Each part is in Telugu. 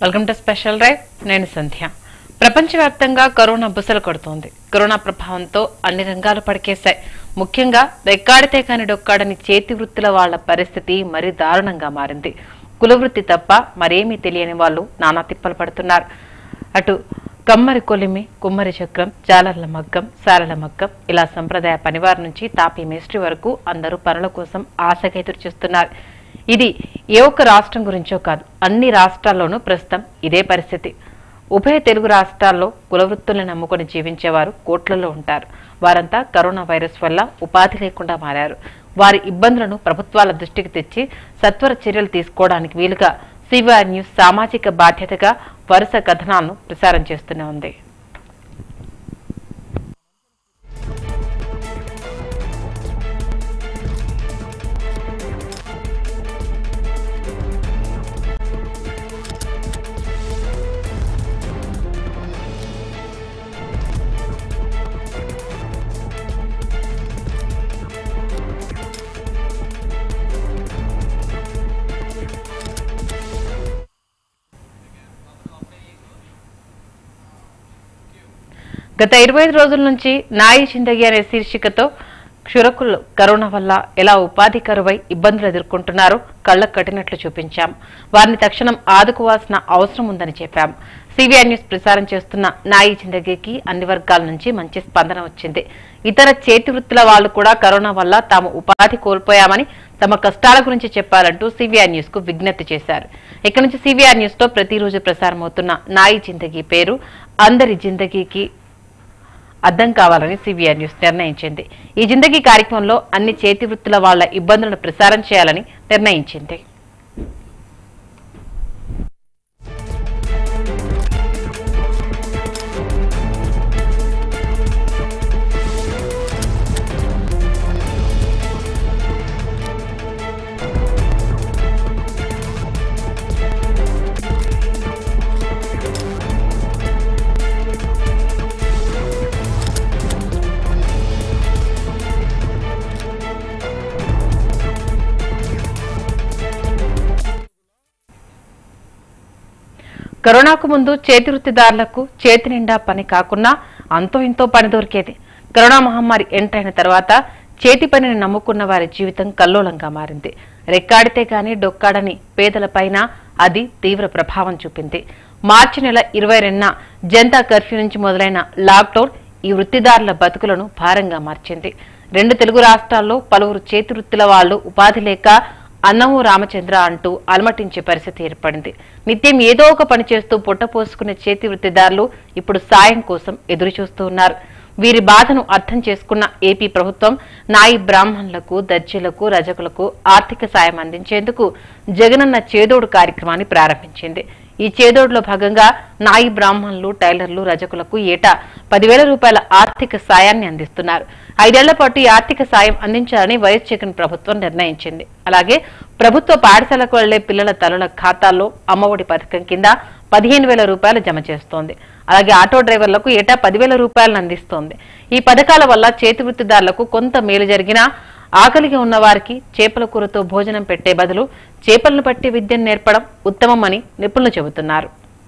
వెల్కమ్ టు స్పెషల్ డ్రైవ్ నేను సంధ్య ప్రపంచవ్యాప్తంగా కరోనా బుసలు కొడుతోంది కరోనా ప్రభావంతో అన్ని రంగాలు పడికేశాయి ముఖ్యంగా రెక్కాడితే కాని డొక్కాడని చేతి వృత్తుల వాళ్ల పరిస్థితి మరీ దారుణంగా మారింది కులవృత్తి తప్ప మరేమీ తెలియని వాళ్ళు నానా తిప్పలు పడుతున్నారు అటు కమ్మరి కొలిమి కుమ్మరి చక్రం జాలర్ల మగ్గం సారల మగ్గం ఇలా సంప్రదాయ పనివారి నుంచి తాపీ మేస్త్రి వరకు అందరూ పనుల కోసం ఆశగా ఎదురు చూస్తున్నారు ఇది ఏ ఒక్క రాష్ట్రం గురించో కాదు అన్ని రాష్ట్రాల్లోనూ ప్రస్తుతం ఇదే పరిస్థితి ఉభయ తెలుగు రాష్ట్రాల్లో కులవృత్తులను నమ్ముకొని జీవించేవారు కోట్లలో ఉంటారు వారంతా కరోనా వైరస్ వల్ల ఉపాధి లేకుండా మారారు వారి ఇబ్బందులను ప్రభుత్వాల దృష్టికి తెచ్చి సత్వర చర్యలు తీసుకోవడానికి వీలుగా సివిఆర్ న్యూస్ సామాజిక బాధ్యతగా వరుస కథనాలను ప్రసారం చేస్తూనే ఉంది గత ఇరవై ఐదు రోజుల నుంచి నాయి చిందగి అనే శీర్షికతో క్షురకులు కరోనా వల్ల ఎలా ఉపాధి కరువై ఇబ్బందులు ఎదుర్కొంటున్నారో కళ్ళకు కట్టినట్లు చూపించాం వారిని తక్షణం ఆదుకోవాల్సిన అవసరం ఉందని చెప్పాం సివిఆర్ న్యూస్ ప్రసారం చేస్తున్న నాయి చిందగికి అన్ని వర్గాల నుంచి మంచి స్పందన వచ్చింది ఇతర చేతి వృత్తుల వాళ్ళు కూడా కరోనా వల్ల తాము ఉపాధి కోల్పోయామని తమ కష్టాల గురించి చెప్పాలంటూ సివిఆర్ న్యూస్ కు విజ్ఞప్తి చేశారు ఇక్కడి నుంచి సివిఆర్ న్యూస్ తో ప్రతిరోజు ప్రసారమవుతున్న నాయి జిందగీ పేరు అందరి జిందగీకి అర్థం కావాలని సిబిఆర్ న్యూస్ నిర్ణయించింది ఈ జిందగీ కార్యక్రమంలో అన్ని చేతి వృత్తుల వాళ్ల ఇబ్బందులను ప్రసారం చేయాలని నిర్ణయించింది కరోనాకు ముందు చేతి వృత్తిదారులకు చేతి నిండా పని కాకున్నా అంతో ఇంతో పని దొరికేది కరోనా మహమ్మారి ఎంటర్ అయిన తర్వాత చేతి పనిని నమ్ముకున్న వారి జీవితం కల్లోలంగా మారింది రెక్కాడితే గాని డొక్కాడని పేదలపైన అది తీవ్ర ప్రభావం చూపింది మార్చి నెల ఇరవై రెండున జనతా కర్ఫ్యూ నుంచి మొదలైన లాక్డౌన్ ఈ వృత్తిదారుల బతుకులను భారంగా మార్చింది రెండు తెలుగు రాష్ట్రాల్లో పలువురు చేతి వృత్తుల వాళ్లు ఉపాధి లేక అన్నము రామచంద్ర అంటూ అలమటించే పరిస్థితి ఏర్పడింది నిత్యం ఏదో ఒక పని చేస్తూ పొట్ట పోసుకునే చేతి వృత్తిదారులు ఇప్పుడు సాయం కోసం ఎదురు చూస్తూ ఉన్నారు వీరి బాధను అర్థం చేసుకున్న ఏపీ ప్రభుత్వం నాయి బ్రాహ్మణులకు దర్జీలకు రజకులకు ఆర్థిక సాయం అందించేందుకు జగనన్న చేదోడు కార్యక్రమాన్ని ప్రారంభించింది ఈ చేదోడులో భాగంగా నాయి బ్రాహ్మణులు టైలర్లు రజకులకు ఏటా పదివేల రూపాయల ఆర్థిక సాయాన్ని అందిస్తున్నారు ఐదేళ్ల పాటు ఈ ఆర్థిక సాయం అందించాలని వైఎస్ జగన్ ప్రభుత్వం నిర్ణయించింది అలాగే ప్రభుత్వ పాఠశాలకు వెళ్లే పిల్లల తల్లుల ఖాతాల్లో అమ్మఒడి పథకం కింద పదిహేను వేల రూపాయలు జమ చేస్తోంది అలాగే ఆటో డ్రైవర్లకు ఏటా పదివేల రూపాయలను అందిస్తోంది ఈ పథకాల వల్ల చేతి వృత్తిదారులకు కొంత మేలు జరిగినా ఆకలిగా ఉన్న వారికి చేపల కూరతో భోజనం పెట్టే బదులు చేపలను పట్టి విద్యను నేర్పడం ఉత్తమమని నిపుణులు చెబుతున్నారు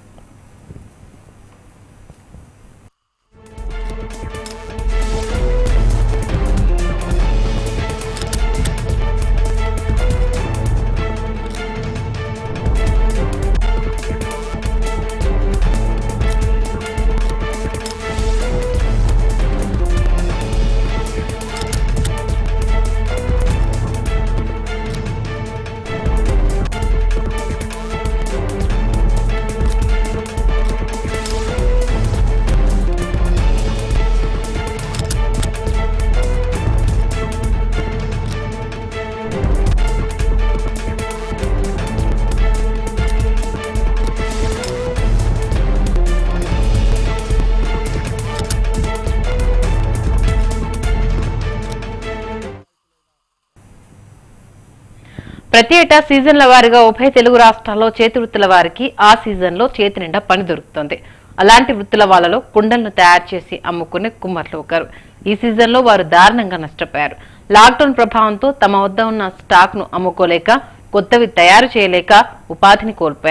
ప్రతి ఏటా సీజన్ల వారీగా ఉభయ తెలుగు రాష్ట్రాల్లో చేతి వృత్తుల వారికి ఆ సీజన్లో చేతి నిండా పని దొరుకుతుంది అలాంటి వృత్తుల వాళ్ళలో కుండలను తయారు చేసి అమ్ముకునే కుమ్మర్లు ఒకరు ఈ సీజన్లో వారు దారుణంగా నష్టపోయారు లాక్డౌన్ ప్రభావంతో తమ వద్ద ఉన్న స్టాక్ ను అమ్ముకోలేక కొత్తవి తయారు చేయలేక ఉపాధిని కోల్పోయారు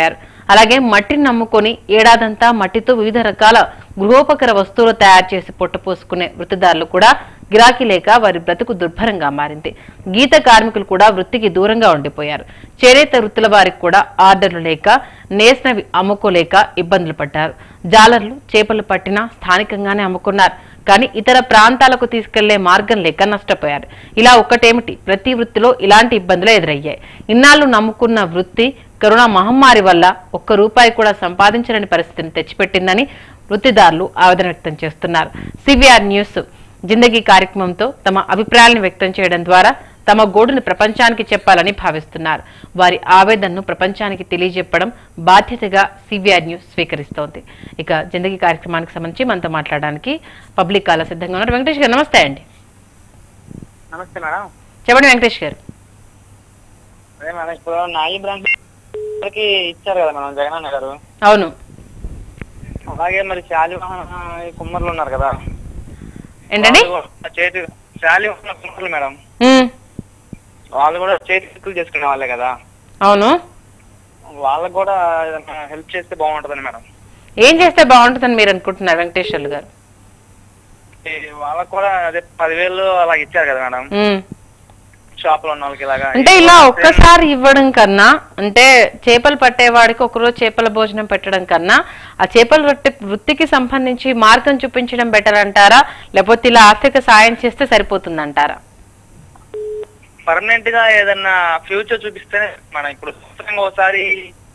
అలాగే మట్టిని నమ్ముకొని ఏడాదంతా మట్టితో వివిధ రకాల గృహోపకర వస్తువులు తయారు చేసి పొట్టపోసుకునే వృత్తిదారులు కూడా గిరాకీ లేక వారి బ్రతుకు దుర్భరంగా మారింది గీత కార్మికులు కూడా వృత్తికి దూరంగా ఉండిపోయారు చేనేత వృత్తుల వారికి కూడా ఆర్డర్లు లేక నేసినవి అమ్ముకోలేక ఇబ్బందులు పడ్డారు జాలర్లు చేపలు పట్టినా స్థానికంగానే అమ్ముకున్నారు కానీ ఇతర ప్రాంతాలకు తీసుకెళ్లే మార్గం లేక నష్టపోయారు ఇలా ఒక్కటేమిటి ప్రతి వృత్తిలో ఇలాంటి ఇబ్బందులు ఎదురయ్యాయి ఇన్నాళ్లు నమ్ముకున్న వృత్తి కరోనా మహమ్మారి వల్ల ఒక్క రూపాయి కూడా సంపాదించలేని పరిస్థితిని తెచ్చిపెట్టిందని వృత్తిదారులు ఆవేదన వ్యక్తం చేస్తున్నారు సివిఆర్ న్యూస్ జిందగీ కార్యక్రమంతో తమ అభిప్రాయాలను వ్యక్తం చేయడం ద్వారా తమ గోడును ప్రపంచానికి చెప్పాలని భావిస్తున్నారు వారి ఆవేదనను ప్రపంచానికి తెలియజెప్పడం బాధ్యతగా సివిఆర్ న్యూస్ స్వీకరిస్తోంది ఇక జిందగీ కార్యక్రమానికి సంబంధించి మనతో మాట్లాడడానికి పబ్లిక్ కాల సిద్ధంగా ఉన్నారు వెంకటేష్ గారు నమస్తే అండి నమస్తే మేడం చెప్పండి వెంకటేష్ గారు అదే మేడం ఇప్పుడు నాయి బ్రాంచ్ కి ఇచ్చారు కదా మేడం జగనన్న గారు అవును అలాగే మరి శాలివాహన ఈ కుమ్మర్లు ఉన్నారు కదా ఏంటండి వాళ్ళు కూడా చేతి శాలివాహన కుమ్మర్లు మేడం ఉమ్, వాళ్ళు కూడా చేతి వృత్తులు చేసుకునే వాళ్ళే కదా అవును వాళ్ళకు కూడా ఏదైనా హెల్ప్ చేస్తే బాగుంటుందని మేడం ఏం చేస్తే బాగుంటుందని మీరు అనుకుంటున్నారు వెంకటేశ్వర్లు గారు ఈ వాళ్ళకు కూడా అదే పదివేలు అలా ఇచ్చారు కదా మేడం ఉమ్. షాప్ లో ఉన్న వాళ్ళకి ఇలాగా అంటే ఇలా ఒక్కసారి ఇవ్వడం కన్నా అంటే చేపలు పట్టేవాడికి ఒకరోజు చేపల భోజనం పెట్టడం కన్నా ఆ చేపల వృత్తి వృత్తికి సంబంధించి మార్గం చూపించడం బెటర్ అంటారా లేకపోతే ఇలా ఆర్థిక సాయం చేస్తే సరిపోతుందంటారా పర్మనెంట్ గా ఏదన్నా ఫ్యూచర్ చూపిస్తేనే మనం ఇప్పుడు సంవత్సరంగా ఒకసారి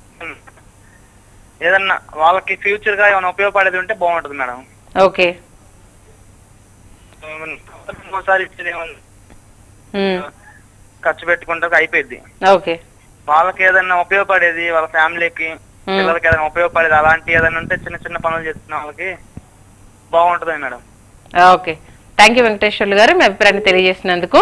ఏదన్నా వాళ్ళకి ఫ్యూచర్ గా ఏమైనా ఉపయోగపడేది ఉంటే బాగుంటుంది మేడం ఓకే సంవత్సరంగా ఒకసారి ఇచ్చేది ఏమన్నా ఉమ్, ఖర్చు పెట్టుకుంటే అయిపోయింది ఓకే వాళ్ళకి ఏదైనా ఉపయోగపడేది వాళ్ళ ఫ్యామిలీకి పిల్లలకి ఏదైనా ఉపయోగపడేది అలాంటి ఏదైనా ఉంటే చిన్న చిన్న పనులు చేస్తున్న వాళ్ళకి బాగుంటుంది madam okay thank you Venkateswarlu garu మీ అభిప్రాయాన్ని తెలియజేసినందుకు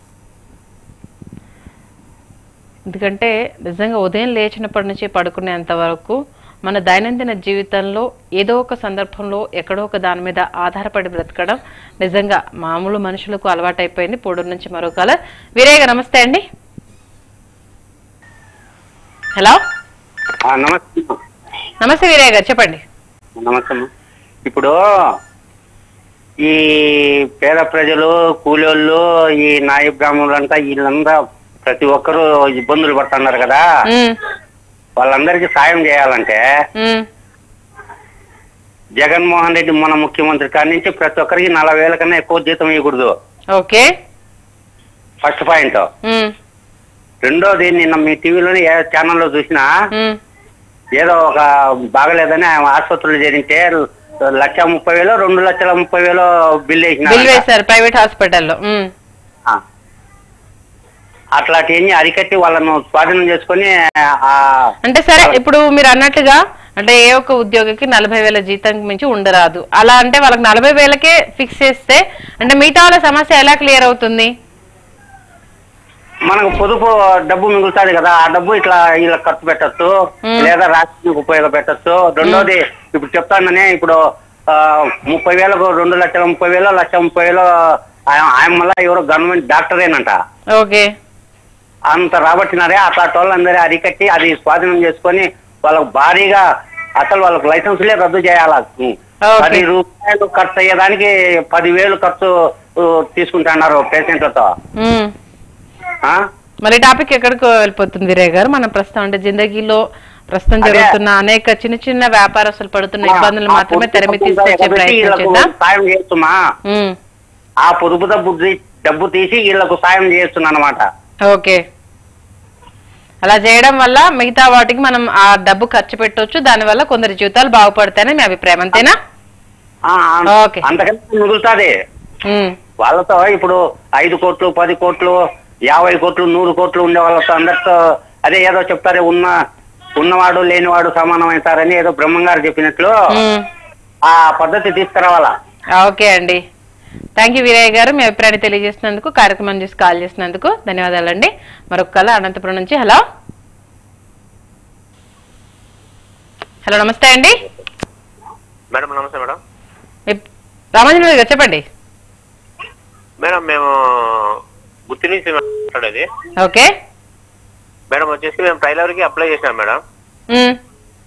ఎందుకంటే నిజంగా ఉదయం లేచినప్పటి నుంచి పడుకునేంత వరకు మన దైనందిన జీవితంలో ఏదో ఒక సందర్భంలో ఎక్కడో ఒక దాని మీద ఆధారపడి బ్రతకడం నిజంగా మామూలు మనుషులకు అలవాటైపోయింది పొడూరు నుంచి మరో కాలర్ వీరయ్య నమస్తే అండి హలో ఆ, నమస్తే నమస్తే వీరయ్య గారు చెప్పండి నమస్తే అమ్మా. ఇప్పుడు ఈ పేద ప్రజలు కూలోళ్ళు ఈ నాయ బ్రాహ్మణులు అంతా వీళ్ళంతా ప్రతి ఒక్కరూ ఇబ్బందులు పడుతున్నారు కదా ఉమ్, వాళ్ళందరికీ సాయం చేయాలంటే ఉమ్, జగన్మోహన్ రెడ్డి మన ముఖ్యమంత్రి కాడి నుంచి ప్రతి ఒక్కరికి నలభై వేల కన్నా ఎక్కువ జీతం ఇవ్వకూడదు ఓకే ఫస్ట్ పాయింట్ ఉమ్, రెండోది నిన్న మీ టీవీలోనే ఏ ఛానల్లో చూసినా ఉమ్, ఏదో ఒక బాగలేదని ఆయన ఆసుపత్రులు చేరింటే లక్ష ముప్పై వేలు రెండు లక్షల ముప్పై వేలు బిల్ బిల్ వేసిన వేశారు ప్రైవేట్ హాస్పిటల్లో ఉమ్. ఆ. అట్లాంటివన్నీ అరికట్టి వాళ్ళను స్వాధీనం చేసుకొని ఆ అంటే సరే ఇప్పుడు మీరు అన్నట్టుగా అంటే ఏ ఒక్క ఉద్యోగికి నలభై వేల జీతం మించి ఉండరాదు అలా అంటే వాళ్ళకి నలభై వేలకే ఫిక్స్ చేస్తే అంటే మిగతా వాళ్ళ సమస్య ఎలా క్లియర్ అవుతుంది మనకు పొదుపు డబ్బు మిగులుతుంది కదా ఆ డబ్బు ఇట్లా వీళ్ళకి ఖర్చు పెట్టచ్చు మ్మ్. లేదా రాష్ట్రానికి ఉపయోగపెట్టచ్చు రెండోది ఇప్పుడు చెప్తాననే ఇప్పుడు ఆ, ముప్పై వేలకు రెండు లక్షల ముప్పై వేలు లక్ష ముప్పై వేలు ఆయన ఆయన మళ్ళా ఎవరో గవర్నమెంట్ డాక్టరేనంట ఓకే అంత రాబట్టినారే అట్లాంటి వాళ్ళందరూ అరికట్టి అది స్వాధీనం చేసుకొని వాళ్ళకు భారీగా అసలు వాళ్ళకి లైసెన్సులే రద్దు చేయాలి ఓకే. పది రూపాయలు ఖర్చు అయ్యేదానికి పదివేలు ఖర్చు ఊ, తీసుకుంటున్నారు పేషెంట్లతో ఉమ్. ఆ? మరి టాపిక్ ఎక్కడికి వెళ్ళిపోతుంది వీరయ్య గారు మనం ప్రస్తుతం అంటే జిందగీలో ప్రస్తుతం అదే. జరుగుతున్న అనేక చిన్న చిన్న వ్యాపారస్తులు పడుతున్న ఇబ్బందులు ఆ మాత్రమే పొదుపు తెరమి డబ్బు తీసుకొచ్చే కాబట్టి ప్రయత్నం వీళ్ళకు చేద్దాం సాయం చేస్తున్నా ఉమ్. ఆ పొదుపు డబ్బు తీ- డబ్బు తీసి వీళ్ళకు సాయం చేస్తున్నా అనమాట ఓకే అలా చేయడం వల్ల మిగతా వాటికి మనం ఆ డబ్బు ఖర్చు పెట్టొచ్చు దానివల్ల కొందరి జీవితాలు బాగుపడతాయని మీ అభిప్రాయం అంతేనా ఓకే. అంతకంటే మిగులుతుంది ఉమ్. వాళ్ళతో ఇప్పుడు ఐదు కోట్లు పది కోట్లు యాభై కోట్లు నూరు కోట్లు ఉండే వాళ్ళతో అందరితో అదే ఏదో చెప్తారే ఉన్న ఉన్నవాడు లేనివాడు సమానం అవుతారని ఏదో బ్రహ్మంగారు చెప్పినట్లు ఉమ్. ఆ పద్ధతి తీసుకురావాలా ఓకే అండి థ్యాంక్ యూ వీరయ్య గారు మీ అభిప్రాయాన్ని తెలియజేసినందుకు కార్యక్రమం చూసి కాల్ చేసినందుకు ధన్యవాదాలండి మరొక కళ అనంతపురం నుంచి హలో హలో నమస్తే అండి మేడం నమస్తే మేడం మీ రామాంజనేయులు గారు చెప్పండి మేడం మేము గుత్తి నుంచి మాట్లాడేది ఓకే మేడం వచ్చేసి మేము ట్రైలర్ కి అప్లై చేసినాం మేడం ఉమ్.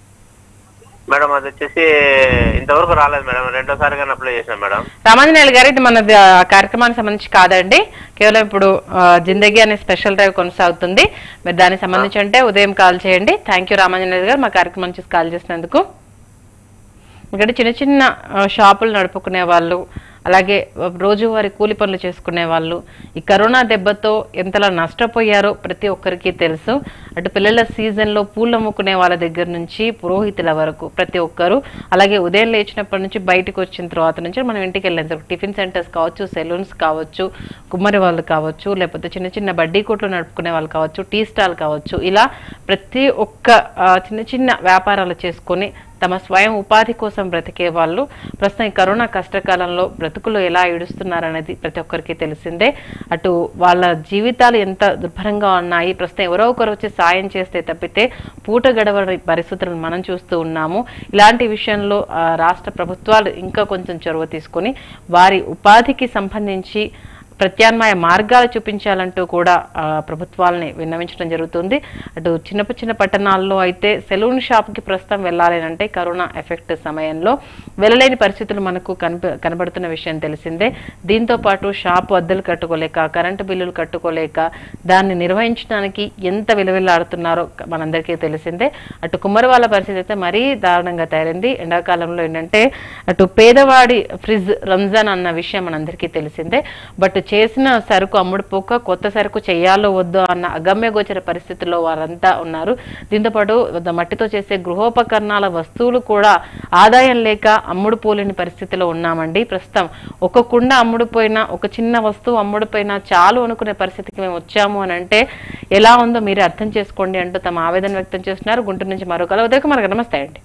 మేడం అది వచ్చేసి ఇంతవరకు రాలేదు మేడం రెండోసారి కానీ అప్లై చేసాం మేడం రామాంజనేయులు గారు ఇది మన ద- కార్యక్రమానికి సంబంధించి కాదండి కేవలం ఇప్పుడు ఆ, జిందగీ అనే స్పెషల్ డ్రైవ్ కొనసాగుతుంది మీరు దానికి సంబంధించి అంటే ఉదయం కాల్ చేయండి థ్యాంక్ యూ రామాంజనేయులు గారు మా కార్యక్రమం చూసి కాల్ చేసినందుకు ఇక్కడ చిన్న చిన్న ఆ, షాపులు నడుపుకునే వాళ్ళు అలాగే రోజువారీ కూలి పనులు చేసుకునే వాళ్ళు ఈ కరోనా దెబ్బతో ఎంతలా నష్టపోయారో ప్రతి ఒక్కరికి తెలుసు అటు పిల్లల సీజన్లో పూలు అమ్ముకునే వాళ్ళ దగ్గర నుంచి పురోహితుల వరకు ప్రతి ఒక్కరు అలాగే ఉదయం లేచినప్పటి నుంచి బయటకు వచ్చిన తర్వాత నుంచి మనం ఇంటికి వెళ్ళేందుకు టిఫిన్ సెంటర్స్ కావచ్చు సెలూన్స్ కావచ్చు కుమ్మరి వాళ్ళు కావచ్చు లేకపోతే చిన్న చిన్న బడ్డీ కొట్లు నడుపుకునే వాళ్ళు కావచ్చు టీ స్టాల్ కావచ్చు ఇలా ప్రతి ఒక్క ఆ, చిన్న చిన్న వ్యాపారాలు చేసుకొని తమ స్వయం ఉపాధి కోసం బ్రతికే వాళ్ళు ప్రస్తుతం ఈ కరోనా కష్టకాలంలో బ్రతుకులు ఎలా ఈడుస్తున్నారనేది ప్రతి ఒక్కరికి తెలిసిందే అటు వాళ్ళ జీవితాలు ఎంత దుర్భరంగా ఉన్నాయి ప్రస్తుతం ఎవరో ఒకరు వచ్చి సాయం చేస్తే తప్పితే పూట గడవని పరిస్థితులను మనం చూస్తూ ఉన్నాము ఇలాంటి విషయంలో ఆ, రాష్ట్ర ప్రభుత్వాలు ఇంకా కొంచెం చొరవ తీసుకొని వారి ఉపాధికి సంబంధించి ప్రత్యామ్నాయ మార్గాలు చూపించాలంటూ కూడా ఆ, ప్రభుత్వాలని విన్నవించడం జరుగుతుంది అటు చిన్న చిన్న పట్టణాల్లో అయితే సెలూన్ షాప్కి ప్రస్తుతం వెళ్ళాలి అని అంటే కరోనా ఎఫెక్ట్ సమయంలో వెళ్ళలేని పరిస్థితులు మనకు కనిప కనబడుతున్న విషయం తెలిసిందే దీంతో పాటు షాపు అద్దెలు కట్టుకోలేక కరెంటు బిల్లులు కట్టుకోలేక దాన్ని నిర్వహించడానికి ఎంత విలువెల్లాడుతున్నారో మనందరికీ తెలిసిందే అటు కుమ్మరి వాళ్ళ పరిస్థితి అయితే మరీ దారుణంగా తయారైంది ఎండాకాలంలో ఏంటంటే అటు పేదవాడి ఫ్రిడ్జ్ రంజాన్ అన్న విషయం మనందరికీ తెలిసిందే బట్ చేసిన సరుకు అమ్ముడుపోక కొత్త సరుకు చేయాలో వద్దో అన్న అగమ్య గోచర పరిస్థితుల్లో వారంతా ఉన్నారు దీంతో పాటు ద- మట్టితో చేసే గృహోపకరణాల వస్తువులు కూడా ఆదాయం లేక అమ్ముడు పోలేని పరిస్థితిలో ఉన్నామండి ప్రస్తుతం ఒక కుండ అమ్ముడుపోయినా ఒక చిన్న వస్తువు అమ్ముడుపోయినా చాలు అనుకునే పరిస్థితికి మేము వచ్చాము అని అంటే ఎలా ఉందో మీరే అర్థం చేసుకోండి అంటూ తమ ఆవేదన వ్యక్తం చేస్తున్నారు గుంటూరు నుంచి మరొకరు ఉదయకు మనకు నమస్తే అండి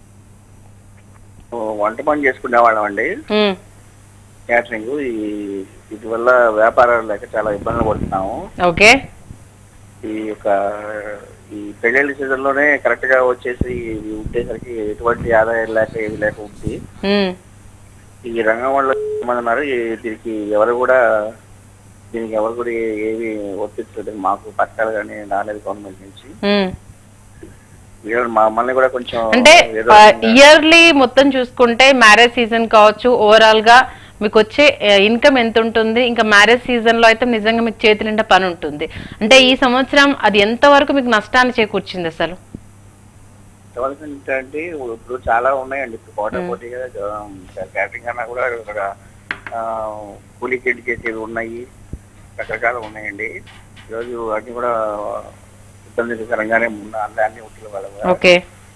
వంట పని చేసుకునే వాళ్ళం అండి ఉమ్, క్యాటరింగ్ ఈ వీటి వల్ల వ్యాపారాలు లేక చాలా ఇబ్బందులు పడుతున్నాము ఓకే ఈ యొక్క ఈ పెళ్ళిళ్ళ సీజన్ లోనే కరెక్ట్ గా వచ్చేసి ఇవి ఉండేసరికి ఎటువంటి ఆదాయం లేక ఏమి లేక ఉంది ఉమ్, ఈ రంగం వల్ల మంది ఉన్నారు ఈ- దీనికి ఎవరు కూడా దీనికి ఎవరు కూడా ఏ- ఏవి వర్తించలేదు మాకు పథకాలు కానీ రాలేదు గవర్నమెంట్ నుంచి ఉమ్. వీళ్ళు మమ్మల్ని కూడా కొంచెం అంటే ఏదో ఇయర్లీ మొత్తం చూసుకుంటే మ్యారేజ్ సీజన్ కావచ్చు ఓవరాల్ గా మీకు వచ్చే ఇన్కమ్ ఎంత ఉంటుంది ఇంకా మ్యారేజ్ సీజన్ లో అయితే నిజంగా మీకు చేతి నిండా పని ఉంటుంది అంటే ఈ సంవత్సరం అది ఎంత వరకు మీకు నష్టాన్ని చేకూర్చింది అసలు కావాల్సిన ఏంటంటే ఇప్పుడు చాలా ఉన్నాయండి ఇప్పుడు పోటా పోటీగా క్యాటరింగ్ అన్నా కూడా ఇక్కడ ఆ, కూలీకి ఇంటి చేసేవి ఉన్నాయి రకరకాలు ఉన్నాయండి ఈరోజు అన్ని కూడా ఇబ్బందికరంగానే ఉన్న అన్ని అన్ని ఉట్టిల వాళ్ళ ఓకే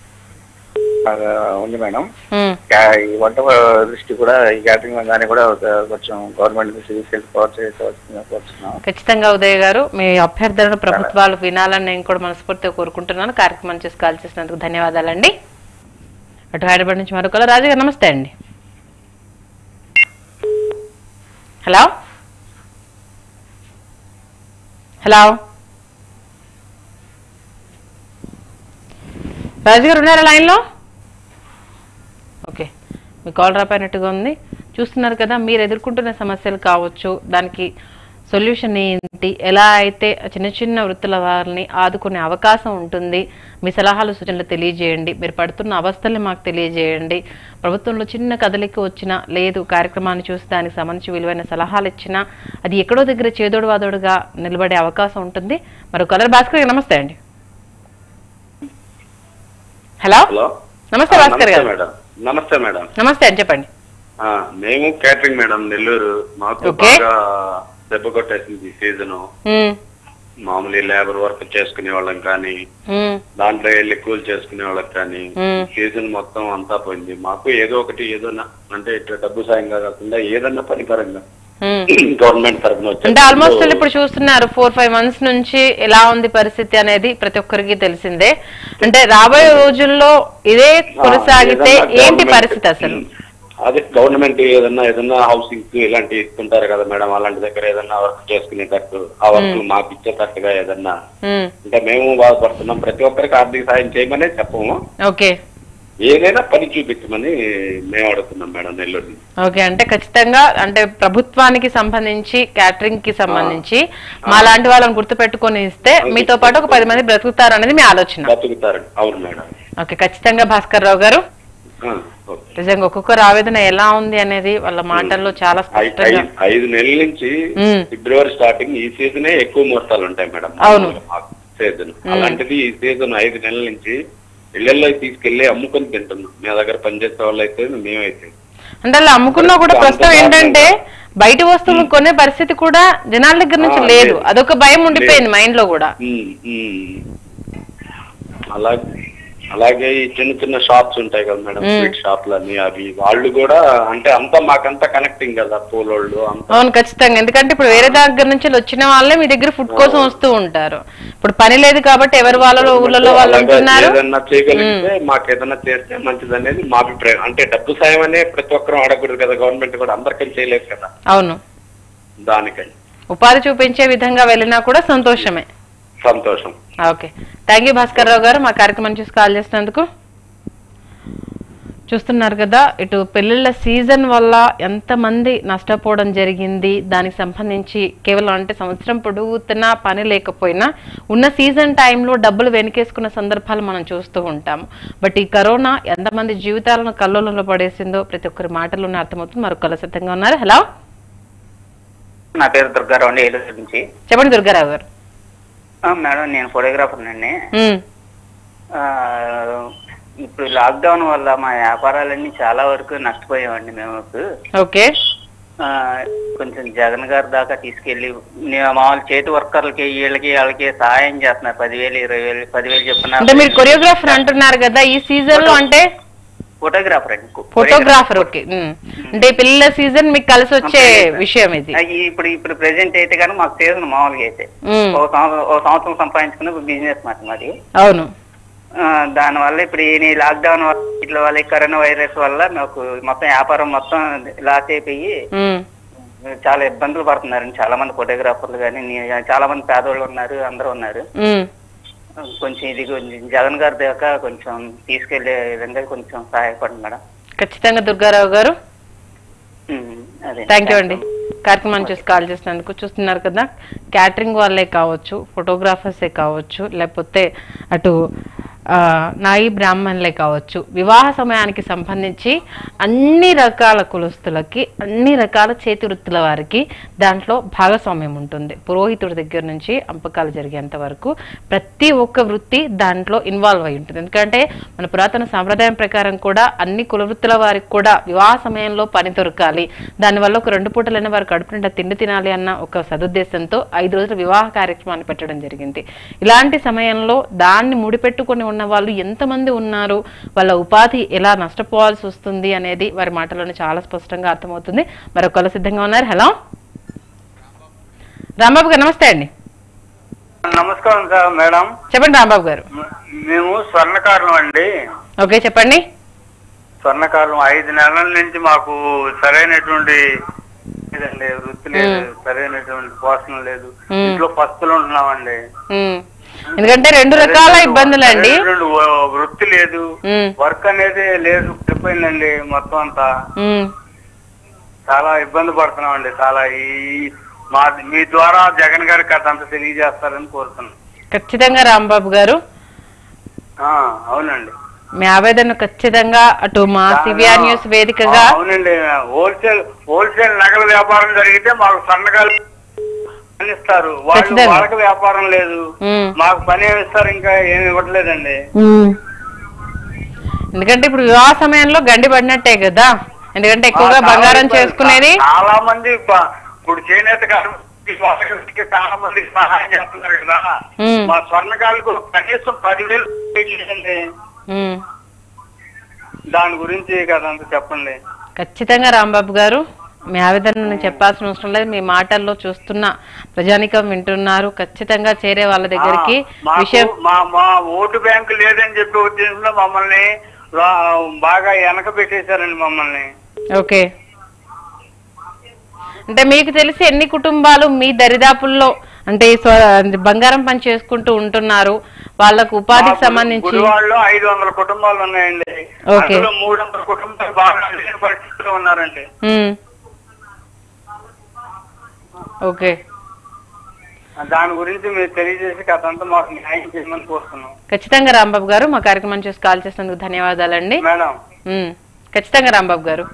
బాగా ఉంది మేడం ఉమ్, క్యా- ఈ వంట దృష్టి కూడా ఈ క్యాటరింగ్ రంగాన్ని కూడా ఒక కొంచెం గవర్నమెంట్ తీసుకెళ్ళి ప్రోత్సహించవలసిందిగా కోరుతున్నాం ఖచ్చితంగా ఉదయ్ గారు మీ అభ్యర్థనను ప్రభుత్వాలు వినాలని నేను కూడా మనస్ఫూర్తిగా కోరుకుంటున్నాను కార్యక్రమం చేసి కాల్ చేసినందుకు ధన్యవాదాలండి అటు హైదరాబాద్ నుంచి మరొకరు రాజు గారు నమస్తే అండి హలో హలో రాజు గారు ఉన్నారా లైన్లో ఓకే మీ కాల్ రాపోయినట్టుగా ఉంది చూస్తున్నారు కదా మీరు ఎదుర్కొంటున్న సమస్యలు కావచ్చు దానికి సొల్యూషన్ ఏంటి ఎలా అయితే చిన్న చిన్న వృత్తుల వారిని ఆదుకునే అవకాశం ఉంటుంది మీ సలహాలు సూచనలు తెలియజేయండి మీరు పడుతున్న అవస్థల్ని మాకు తెలియజేయండి ప్రభుత్వంలో చిన్న కదలిక వచ్చినా లేదు కార్యక్రమాన్ని చూసి దానికి సంబంధించి విలువైన సలహాలు ఇచ్చినా అది ఎక్కడో దగ్గర చేదోడు వాదోడుగా నిలబడే అవకాశం ఉంటుంది మరో కలర్ భాస్కర్ గారు నమస్తే అండి హలో హలో నమస్తే భాస్కర్ నమస్తే గారు మేడం నమస్తే మేడం నమస్తే అని చెప్పండి ఆ, మేము కేటరింగ్ మేడం నెల్లూరు మాకు ఓకే. బాగా దెబ్బ కొట్టేసింది సీజన్ ఉమ్, మామూలు లేబర్ వర్క్ చేసుకునే వాళ్ళం కానీ ఉమ్, దాంట్లో వెళ్ళి కూల్ చేసుకునే వాళ్ళకి కానీ మ్మ్. సీజన్ మొత్తం అంతా పోయింది మాకు ఏదో ఒకటి ఏదోనా అంటే ఇట్లా డబ్బు సాయంగా కాకుండా ఏదన్నా పని పరంగా ఉమ్. గవర్నమెంట్ తరఫున అంటే ఆల్మోస్ట్ ఇప్పుడు చూస్తున్నారు ఫోర్ ఫైవ్ మంత్స్ నుంచి ఎలా ఉంది పరిస్థితి అనేది ప్రతి ఒక్కరికి తెలిసిందే అంటే రాబోయే రోజుల్లో ఇదే కొనసాగితే ఏదన్నా ఏంటి గవర్నమెంట్- పరిస్థితి అసలు అదే గవర్నమెంట్ ఏదన్నా ఏదన్నా హౌసింగ్ ఇలాంటి ఇస్తుంటారు కదా మేడం అలాంటి దగ్గర ఏదన్నా వర్క్ చేసుకునేటట్టు ఆ వర్క్ మాకు ఇచ్చేటట్టుగా ఏదన్నా ఉమ్, అంటే మేము బాధపడుతున్నాం ప్రతి ఒక్కరికి ఆర్థిక సాయం చేయమనే చెప్పము ఓకే ఏదైనా పని చూపించమని మేము అడుగుతున్నాం మేడం నెల్లూరు నుంచి. ఓకే అంటే ఖచ్చితంగా అంటే ప్రభుత్వానికి సంబంధించి క్యాటరింగ్ కి సంబంధించి మా లాంటి వాళ్ళని గుర్తు పెట్టుకొని ఇస్తే మీతో పాటు ఒక పది మంది బ్రతుకుతారు అనేది మీ ఆలోచన బతుకుతారు అవును మేడం ఓకే ఖచ్చితంగా భాస్కర్ రావు గారు ఆ, ఓకే. నిజంగా ఒక్కొక్కరు ఆవేదన ఎలా ఉంది అనేది వాళ్ళ మాటల్లో చాలా ఐ- స్పష్టంగా ఐ- ఐదు నెలల నుంచి మ్మ్. ఫిబ్రవరి స్టార్టింగ్ ఈ సీజనే ఎక్కువ ముహూర్తాలు ఉంటాయి మేడం అవును. సీజన్ అలాంటిది ఈ సీజన్ ఐదు నెలల నుంచి ఇళ్లలో తీసుకెళ్లి అమ్ముకొని తింటున్నాం మీ దగ్గర పనిచేసే వాళ్ళు అయితే మేమైతే అంటే అలా అమ్ముకున్నా కూడా ప్రస్తుతం ఏంటంటే బయట వస్తువులు కొనే పరిస్థితి కూడా జనాల దగ్గర నుంచి ఆ, లేదు లేదు. అదొక భయం ఉండిపోయింది మైండ్ లో కూడా మ్మ్, మ్మ్. అలాగే అలాగే ఈ చిన్న చిన్న షాప్స్ ఉంటాయి కదా మేడం మ్మ్. స్వీట్ షాప్లని అవి వాళ్ళు కూడా అంటే అంతా మాకంతా కనెక్టింగ్ కదా పూలోళ్ళు అంతా అవును ఖచ్చితంగా ఎందుకంటే ఇప్పుడు వేరే దగ్గర నుంచి వచ్చిన వాళ్ళే మీ దగ్గర ఫుడ్ కోసం వస్తూ ఉంటారు ఇప్పుడు పని లేదు కాబట్టి ఎవరి వాళ్ళలో ఊళ్ళలో వాళ్ళు అలాగా ఉంటున్నారు ఏదన్నా చేయగలిగితే మాకు ఏదన్నా చేస్తే మంచిది అనేది మా అభిప్రాయం అంటే డబ్బు సాయం అనే ప్రతి ఒక్కరూ అడగకూడదు కదా గవర్నమెంట్ కూడా అందరికీ చేయలేదు కదా అవును దానికని ఉపాధి చూపించే విధంగా వెళ్ళినా కూడా సంతోషమే సంతోషం okay thank you Bhaskar Rao garu మా కార్యక్రమం చూసి కాల్ చేసినందుకు చూస్తున్నారు కదా ఇటు పెళ్లిళ్ళ సీజన్ వల్ల ఎంతమంది నష్టపోవడం జరిగింది దానికి సంబంధించి కేవలం అంటే సంవత్సరం పొడుగుతున్నా పని లేకపోయినా ఉన్న సీజన్ టైంలో డబ్బులు వెనకేసుకున్న సందర్భాలు మనం చూస్తూ ఉంటాము బట్ ఈ కరోనా ఎంతమంది జీవితాలను కల్లోలంలో పడేసిందో ప్రతి ఒక్కరి మాటల్లోనే అర్థమవుతుంది మరొకరు సిద్ధంగా ఉన్నారు హలో నా పేరు దుర్గారావు అండి ఏలూరు నుంచి చెప్పండి దుర్గారావు గారు ఆ, మేడం నేను ఫోటోగ్రాఫర్ అండి ఉమ్, ఇప్పుడు లాక్డౌన్ వల్ల మా వ్యాపారాలన్నీ చాలా వరకు నష్టపోయామండి మేము ఓకే ఆ, కొంచెం జగన్ గారి దాకా తీసుకెళ్లి నే- మామూలు చేతి వర్కర్లకి వీళ్ళకి వాళ్ళకి సహాయం చేస్తున్నారు పదివేలు ఇరవై వేలు పదివేలు చెప్పున అంటే మీరు కొరియోగ్రాఫర్ అంటున్నారు కదా ఈ సీజన్ లో అంటే ఫోటోగ్రాఫర్ అండి ఫోటోగ్రాఫర్ ఓకే ఉమ్. అంటే ఈ పిల్లల సీజన్ మీకు కలిసి వచ్చే విషయం ఇది ఆ, ఈ- ఇప్పుడు ఇప్పుడు ప్రెసెంట్ అయితే కానీ మాకు సీజన్ మామూలుగా అయితే ఉమ్, ఒక సంవత్సరం ఒక సంవత్సరం సంపాదించుకున్న బిజినెస్ మాట మాది అవును ఆ, దానివల్ల ఇప్పుడు ఈ లాక్డౌన్ వల్ల ఇట్ల వల్ల ఈ కరోనా వైరస్ వల్ల నాకు మొత్తం వ్యాపారం మొత్తం లాస్ అయిపోయి ఉమ్, చాలా ఇబ్బందులు పడుతున్నారండి చాలా మంది ఫోటోగ్రాఫర్లు కానీ చాలా మంది పేదవాళ్ళు ఉన్నారు అందరూ ఉన్నారు ఉమ్. కొంచెం ఇది కొంచెం జగన్ గారి దాకా కొంచెం తీసుకెళ్లే విధంగా కొంచెం సహాయపడండి మేడం ఖచ్చితంగా దుర్గారావు గారు ఉమ్, అదే థ్యాంక్ యూ అండి కార్యక్రమాన్ని చూసి కాల్ చేసినందుకు చూస్తున్నారు కదా క్యాటరింగ్ వాళ్ళే కావచ్చు ఫోటోగ్రాఫర్సే కావచ్చు లేకపోతే అటు ఆ, నాయి బ్రాహ్మణులే కావచ్చు వివాహ సమయానికి సంబంధించి అన్ని రకాల కులస్తులకి అన్ని రకాల చేతి వృత్తుల వారికి దాంట్లో భాగస్వామ్యం ఉంటుంది పురోహితుడి దగ్గర నుంచి అంపకాలు జరిగేంత వరకు ప్రతి ఒక్క వృత్తి దాంట్లో ఇన్వాల్వ్ అయి ఉంటుంది ఎందుకంటే మన పురాతన సాంప్రదాయం ప్రకారం కూడా అన్ని కుల వృత్తుల వారికి కూడా వివాహ సమయంలో పని దొరకాలి దానివల్ల ఒక రెండు పూటలైన వారు కడుపు నిండా తిండి తినాలి అన్న ఒక సదుద్దేశంతో ఐదు రోజుల వివాహ కార్యక్రమాన్ని పెట్టడం జరిగింది ఇలాంటి సమయంలో దాన్ని ముడిపెట్టుకొని ఉన్న వాళ్ళు ఎంతమంది ఉన్నారు వాళ్ళ ఉపాధి ఎలా నష్టపోవాల్సి వస్తుంది అనేది వారి మాటలోనే చాలా స్పష్టంగా అర్థమవుతుంది మరొకరు సిద్ధంగా ఉన్నారు హలో రాంబాబు గారు నమస్తే అండి నమస్కారం సార్ మేడం చెప్పండి రాంబాబు గారు మేము స్వర్ణకారులం అండి ఓకే చెప్పండి స్వర్ణకారులం ఐదు నెలల నుంచి మాకు సరైనటువంటి లేదండి వృత్తి లేదు సరైనటువంటి పోషణ లేదు మ్మ్. ఇంట్లో పస్తులు ఉంటున్నామండి ఉమ్. ఎందుకంటే రెండు రకాల ఇబ్బందులు అండి సరైనటువంటి వ- వృత్తి లేదు ఉమ్, వర్క్ అనేది లేదు పడిపోయిందండి మొత్తం అంతా ఉమ్. చాలా ఇబ్బంది పడుతున్నామండి చాలా ఈ మా మీ ద్వారా జగన్ గారికి అదంతా తెలియజేస్తారని కోరుతున్నాం ఖచ్చితంగా రాంబాబు గారు ఆ, అవునండి మీ ఆవేదన ఖచ్చితంగా అటు మా సివిఆర్ న్యూస్ వేదికగా ఆ, అవునండి హోల్సేల్ హోల్సేల్ నగల వ్యాపారం జరిగితే మాకు సన్నగాలు పని ఇస్తారు వాళ్ళు ఖచ్చితంగా. వాళ్ళకి వ్యాపారం లేదు ఉమ్, మాకు పని ఏమి ఇస్తారు ఇంకా ఏమి ఇవ్వట్లేదండి ఉమ్. ఎందుకంటే ఇప్పుడు వివాహ సమయంలో గండి పడినట్టే కదా ఎందుకంటే ఎక్కువగా చాలా బంగారం ఇబ్బంది. చేసుకునేది చాలా మంది ప- ఇప్పుడు చేనేత కార్మికులకి, వాళ్ళకి చాలా మంది సహాయం చేస్తున్నారు కదా ఉమ్, మా స్వర్ణకాలకు కనీసం పదివేలు లేదండి ఉమ్. దాని గురించి కదంతా చెప్పండి ఖచ్చితంగా రాంబాబు గారు మీ ఆవేదనను చెప్పాల్సిన అవసరం లేదు మీ మాటల్లో చూస్తున్న ప్రజానికం వింటున్నారు ఖచ్చితంగా చేరే వాళ్ళ దగ్గరికి ఆ, మాకు విషయం మా మా ఓటు బ్యాంకు లేదని చెప్పి ఉద్దేశంలో మమ్మల్ని రా- బాగా వెనక పెట్టేశారండి మమ్మల్ని ఓకే అంటే మీకు తెలిసి ఎన్ని కుటుంబాలు మీ దరిదాపుల్లో అంటే ఈ స్వ- బంగారం పని చేసుకుంటూ ఉంటున్నారు వాళ్ళకు ఉపాధికి సంబంధించి గుడివాడలో ఐదు వందల కుటుంబాలు ఉన్నాయండి ఓకే. అందులో మూడు వందల కుటుంబాలు బాగా లేని పరిస్థితిలో ఉన్నారండి ఉమ్. ఓకే దాని గురించి మీరు తెలియజేసి కథంతా మాకు న్యాయం చేయమని కోరుతున్నాం ఖచ్చితంగా రాంబాబు గారు మా కార్యక్రమం చూసి కాల్ చేసినందుకు ధన్యవాదాలండి మేడం ఉమ్, ఖచ్చితంగా రాంబాబు గారు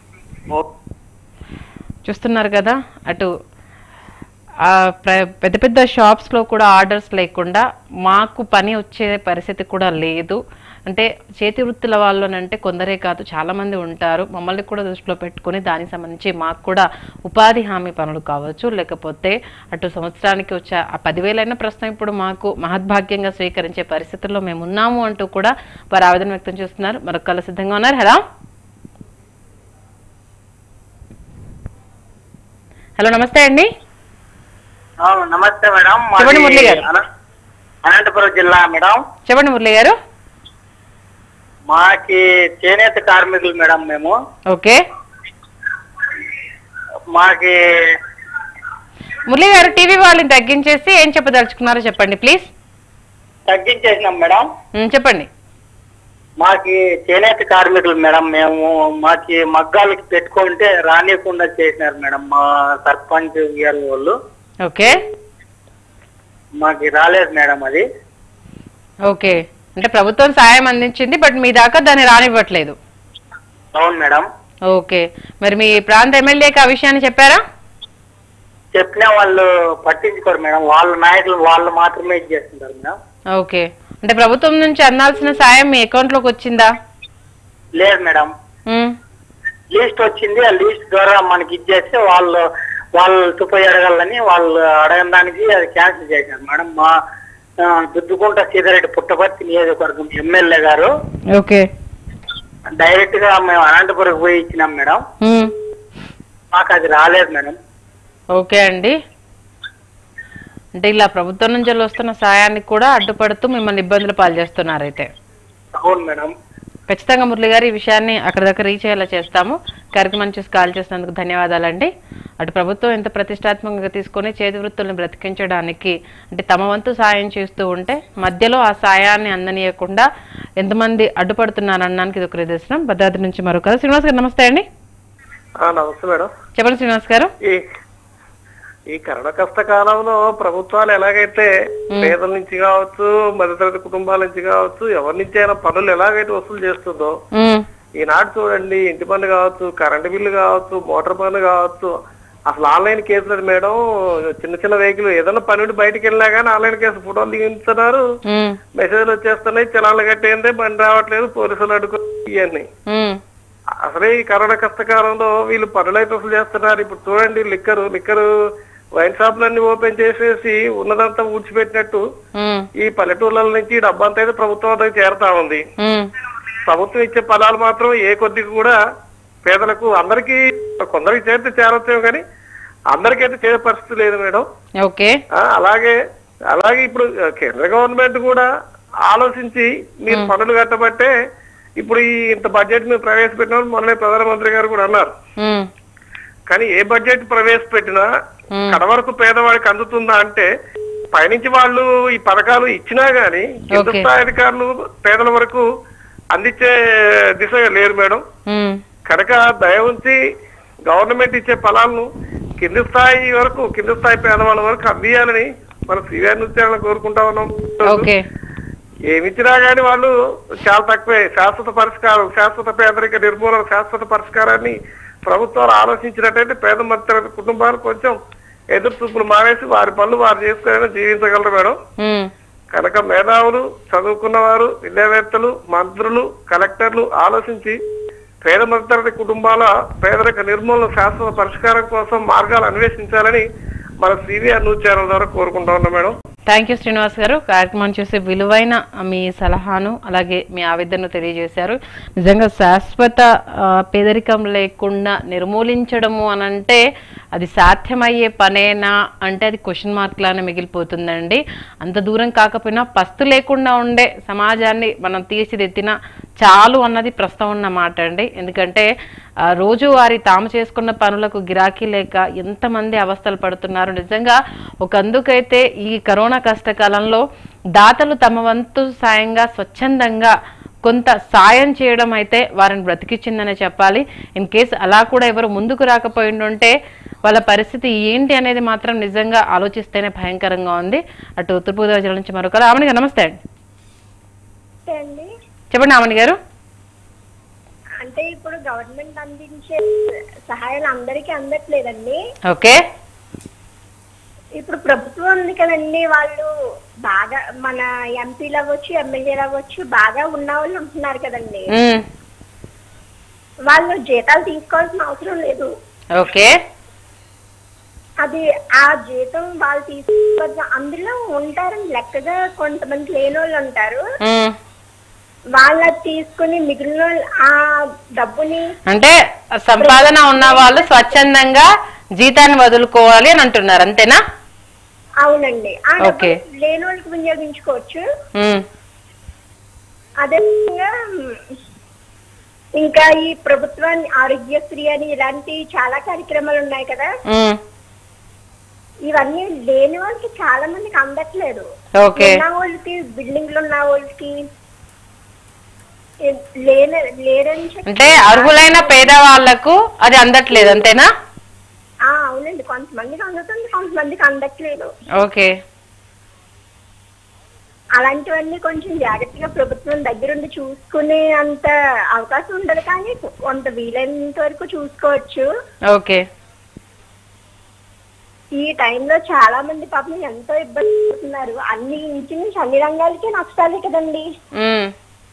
చూస్తున్నారు కదా అటు ఆ ప్ర- పెద్ద పెద్ద షాప్స్లో కూడా ఆర్డర్స్ లేకుండా మాకు పని వచ్చే పరిస్థితి కూడా లేదు అంటే చేతి వృత్తుల వాళ్ళనంటే కొందరే కాదు చాలా మంది ఉంటారు మమ్మల్ని కూడా దృష్టిలో పెట్టుకొని దానికి సంబంధించి మాకు కూడా ఉపాధి హామీ పనులు కావచ్చు లేకపోతే అటు సంవత్సరానికి వచ్చే ఆ పదివేలైన ప్రస్తుతం ఇప్పుడు మాకు మహద్భాగ్యంగా స్వీకరించే పరిస్థితుల్లో మేము ఉన్నాము అంటూ కూడా వారు ఆవేదన వ్యక్తం చేస్తున్నారు మరొకళ్ళు సిద్ధంగా ఉన్నారు హలో హలో నమస్తే అండి నమస్తే మేడం చెప్పండి మురళి గారు. అనంతపురం జిల్లా మేడం చెప్పండి మురళి గారు మాకి చేనేత కార్మికులు మేడం మేము ఓకే మాకి మురళి గారు టీవీ వాళ్ళని తగ్గించేసి ఏం చెప్పదలుచుకున్నారో చెప్పండి ప్లీజ్ తగ్గించేసినాం మేడం చెప్పండి మాకి చేనేత కార్మికులు మేడం మేము మాకి మగ్గాలకి పెట్టుకుంటే రానియకుండా చేసినారు మేడం మా సర్పంచ్ ఇయర్ వాళ్ళు ఓకే మాకి రాలేదు మేడం అది ఓకే అంటే ప్రభుత్వం సాయం అందించింది బట్ మీ దాకా దాన్ని రానివ్వట్లేదు అవును మేడం ఓకే మరి మీ ప్రాంత ఎమ్మెల్యేకి ఆ విషయాన్ని చెప్పారా చెప్పినా వాళ్ళు పట్టించుకోరు మేడం వాళ్ళ నాయకులు వాళ్ళు మాత్రమే ఇది చేస్తుంటారు మేడం ఓకే అంటే ప్రభుత్వం నుంచి అందాల్సిన సాయం మీ అకౌంట్లోకి వచ్చిందా లేదు మేడం ఉమ్, లిస్ట్ వచ్చింది ఆ లిస్ట్ ద్వారా మనకి ఇచ్చేస్తే వాళ్ళు వాళ్ళు తుపోయి అడగాలని వాళ్ళు అడగని దానికి అది క్యాన్సిల్ చేశారు మేడం మా ఆ, దుద్దుకుంట సీతారెడ్డి పుట్టపర్తి నియోజకవర్గం ఎమ్మెల్యే గారు ఓకే డైరెక్ట్ గా మేము అనంతపురం పోయి ఇచ్చినాం మేడం ఉమ్, మాకు అది రాలేదు మేడం ఓకే అండి అంటే ఇలా ప్రభుత్వం నుంచి వస్తున్న సాయానికి కూడా అడ్డుపడుతూ మిమ్మల్ని ఇబ్బందులు పాలు చేస్తున్నారైతే అవును మేడం ఖచ్చితంగా మురళి గారు ఈ విషయాన్ని అక్కడ దగ్గర రీచ్ అయ్యేలా చేస్తాము కార్యక్రమం చూసి కాల్ చేసినందుకు ధన్యవాదాలండి అటు ప్రభుత్వం ఎంత ప్రతిష్టాత్మకంగా తీసుకొని చేతి వృత్తుల్ని బ్రతికించడానికి అంటే తమ వంతు సాయం చేస్తూ ఉంటే మధ్యలో ఆ సాయాన్ని అందనీయకుండా ఎంతమంది అడ్డుపడుతున్నారు అనడానికి ఇది ఒక నిదర్శనం భద్రాద్రి నుంచి మరొకరు శ్రీనివాస్ గారు నమస్తే అండి నమస్తే మేడం చెప్పండి శ్రీనివాస్ గారు ఈ ఈ కరోనా కష్టకాలంలో ప్రభుత్వాలు ఎలాగైతే పేదల నుంచి కావచ్చు మధ్యతరగతి కుటుంబాల నుంచి కావచ్చు ఎవరి నుంచి అయినా పనులు ఎలాగైతే వసూలు చేస్తుందో ఉమ్, ఈనాడు చూడండి ఇంటి పన్ను కావచ్చు కరెంటు బిల్లు కావచ్చు మోటార్ పన్ను కావచ్చు అసలు ఆన్లైన్ కేసులు మేడం చిన్న చిన్న వెహికల్ ఏదైనా పని ఉండి బయటికి వెళ్ళినా కానీ ఆన్లైన్ కేసు ఫోటోలు దిగుతున్నారు ఉమ్, మెసేజ్లు వచ్చేస్తున్నాయి చలాన్లు కట్టేందే బండి రావట్లేదు పోలీసులు అడుగు ఇవన్నీ ఉమ్, అసలే ఈ కరోనా కష్టకాలంలో వీళ్ళు పనులైతే వసూలు చేస్తున్నారు ఇప్పుడు చూడండి లిక్కరు లిక్కరు వైన్ షాపులన్నీ ఓపెన్ చేసేసి ఉన్నదంతా ఊడ్చిపెట్టినట్టు ఉమ్, ఈ పల్లెటూర్ల నుంచి ఈ డబ్బంతా అయితే ప్రభుత్వం వద్దకు చేరుతా ఉంది ఉమ్, ప్రభుత్వం ఇచ్చే ఫలాలు మాత్రం ఏ కొద్దిగా కూడా పేదలకు అందరికీ కొందరికి చేరితే చేరొచ్చేమో కానీ అందరికైతే చేరే పరిస్థితి లేదు మేడం ఓకే ఆ, అలాగే అలాగే ఇప్పుడు ఆ, కేంద్ర గవర్నమెంట్ కూడా ఆలోచించి మీరు పనులు కట్టబట్టే ఇప్పుడు ఈ ఇంత బడ్జెట్ మీరు ప్రవేశపెట్టిన మొన్నే ప్రధానమంత్రి గారు కూడా అన్నారు ఉమ్, కానీ ఏ బడ్జెట్ ప్రవేశపెట్టినా కడ వరకు పేదవాడికి అందుతుందా అంటే పైనుంచి వాళ్ళు ఈ పథకాలు ఇచ్చినా గానీ కింద Okay. స్థాయి అధికారులు పేదల వరకు అందించే దిశగా లేరు మేడం ఉమ్, కనుక దయ ఉంచి గవర్నమెంట్ ఇచ్చే ఫలాలను కింది స్థాయి వరకు కింది స్థాయి పేదవాళ్ళ వరకు అందియాలని మన సివిఆర్ నృత్యాలను కోరుకుంటా ఉన్నాం ఓకే ఏమిచ్చినా గానీ వాళ్ళు చాలా తక్కువే శాశ్వత పరిష్కారం శాశ్వత పేదరిక నిర్మూలన శాశ్వత పరిష్కారాన్ని ప్రభుత్వాలు ఆలోచించినట్టయితే పేద మధ్య కుటుంబాలు కొంచెం ఎదురు చూపులు మానేసి వారి పనులు వారు చేసుకుని జీవించగలరు మేడం ఉమ్, కనుక మేధావులు చదువుకున్నవారు విద్యావేత్తలు మంత్రులు కలెక్టర్లు ఆలోచించి పేద మధ్యతరగతి కుటుంబాల పేదరిక నిర్మూలన శాశ్వత పరిష్కారం కోసం మార్గాలు అన్వేషించాలని మన సివిఆర్ న్యూస్ ఛానల్ ద్వారా కోరుకుంటా ఉన్నాం మేడం థ్యాంక్ యూ శ్రీనివాస్ గారు కార్యక్రమాన్ని చూసి విలువైన మీ సలహాను అలాగే మీ ఆవేదనను తెలియజేశారు నిజంగా శాశ్వత ఆ, పేదరికం లేకుండా నిర్మూలించడము అనంటే అది సాధ్యమయ్యే పనేనా అంటే అది క్వశ్చన్ మార్క్ లానే మిగిలిపోతుందండి అంత దూరం కాకపోయినా పస్తు లేకుండా ఉండే సమాజాన్ని మనం తీర్చిదిద్దిన చాలు అన్నది ప్రస్తుతం ఉన్న మాట అండి ఎందుకంటే ఆ, రోజువారీ తాము చేసుకున్న పనులకు గిరాకీ లేక ఎంతమంది అవస్థలు పడుతున్నారు నిజంగా ఒక అందుకైతే ఈ కరోనా కష్టకాలంలో దాతలు తమ వంతు సాయంగా స్వచ్ఛందంగా కొంత సాయం చేయడం అయితే వారిని బ్రతికిచ్చిందనే చెప్పాలి ఇన్ కేస్ అలా కూడా ఎవరు ముందుకు రాకపోయిండుంటే వాళ్ళ పరిస్థితి ఏంటి అనేది మాత్రం నిజంగా ఆలోచిస్తేనే భయంకరంగా ఉంది అటు తూర్పుగోదావరి జిల్లా నుంచి మరొకరు ఆమెని గారు నమస్తే అండి అండి చెప్పండి ఆమెని గారు అంటే ఇప్పుడు గవర్నమెంట్ అందించే సహాయాలు అందరికీ అందట్లేదండి ఓకే ఇప్పుడు ప్రభుత్వం ఉంది కదండి వాళ్ళు బాగా మన ఎంపీలు అవ్వచ్చు ఎమ్మెల్యేలు అవ్వచ్చు బాగా ఉన్న వాళ్ళు ఉంటున్నారు కదండి ఉమ్, వాళ్ళు జీతాలు తీసుకోవాల్సిన అవసరం లేదు ఓకే అది ఆ జీతం వాళ్ళు తీసుకోవచ్చు అందులో ఉంటారని లెక్కగా కొంతమంది లేని వాళ్ళు ఉంటారు ఉమ్. వాళ్ళ తీసుకుని మిగిలిన వాళ్ళు ఆ డబ్బుని అంటే సంపాదన ఉన్న వాళ్ళు స్వచ్ఛందంగా జీతాన్ని వదులుకోవాలి అని అంటున్నారు అంతేనా అవునండి ఆ ఓకే. డబ్బుని లేని వాళ్ళకి వినియోగించుకోవచ్చు ఉమ్, అదే విధంగా ఇంకా ఈ ప్రభుత్వాన్ని ఆరోగ్యశ్రీ అని ఇలాంటి చాలా కార్యక్రమాలు ఉన్నాయి కదా ఉమ్, ఇవన్నీ లేని వాళ్ళకి చాలా మందికి అందట్లేదు ఓకే ఉన్న వాళ్ళకి బిల్డింగ్లు ఉన్న వాళ్ళకి ఏ- లేని లేరని చెప్పి అంటే అర్హులైన పేదవాళ్లకు అది అందట్లేదు అంతేనా ఆ, అవునండి కొంతమందికి అందుతుంది కొంతమందికి అందట్లేదు ఓకే అలాంటివన్నీ కొంచెం జాగ్రత్తగా ప్రభుత్వం దగ్గరుండి చూసుకునే అంత అవకాశం ఉండదు కానీ కొంత వీలైనంత వరకు చూసుకోవచ్చు ఓకే ఈ టైంలో చాలా మంది పాపం ఎంతో ఇబ్బంది పడుతున్నారు అన్ని ఇంచుమించు అన్ని రంగాలకి నష్టాలే కదండి ఉమ్.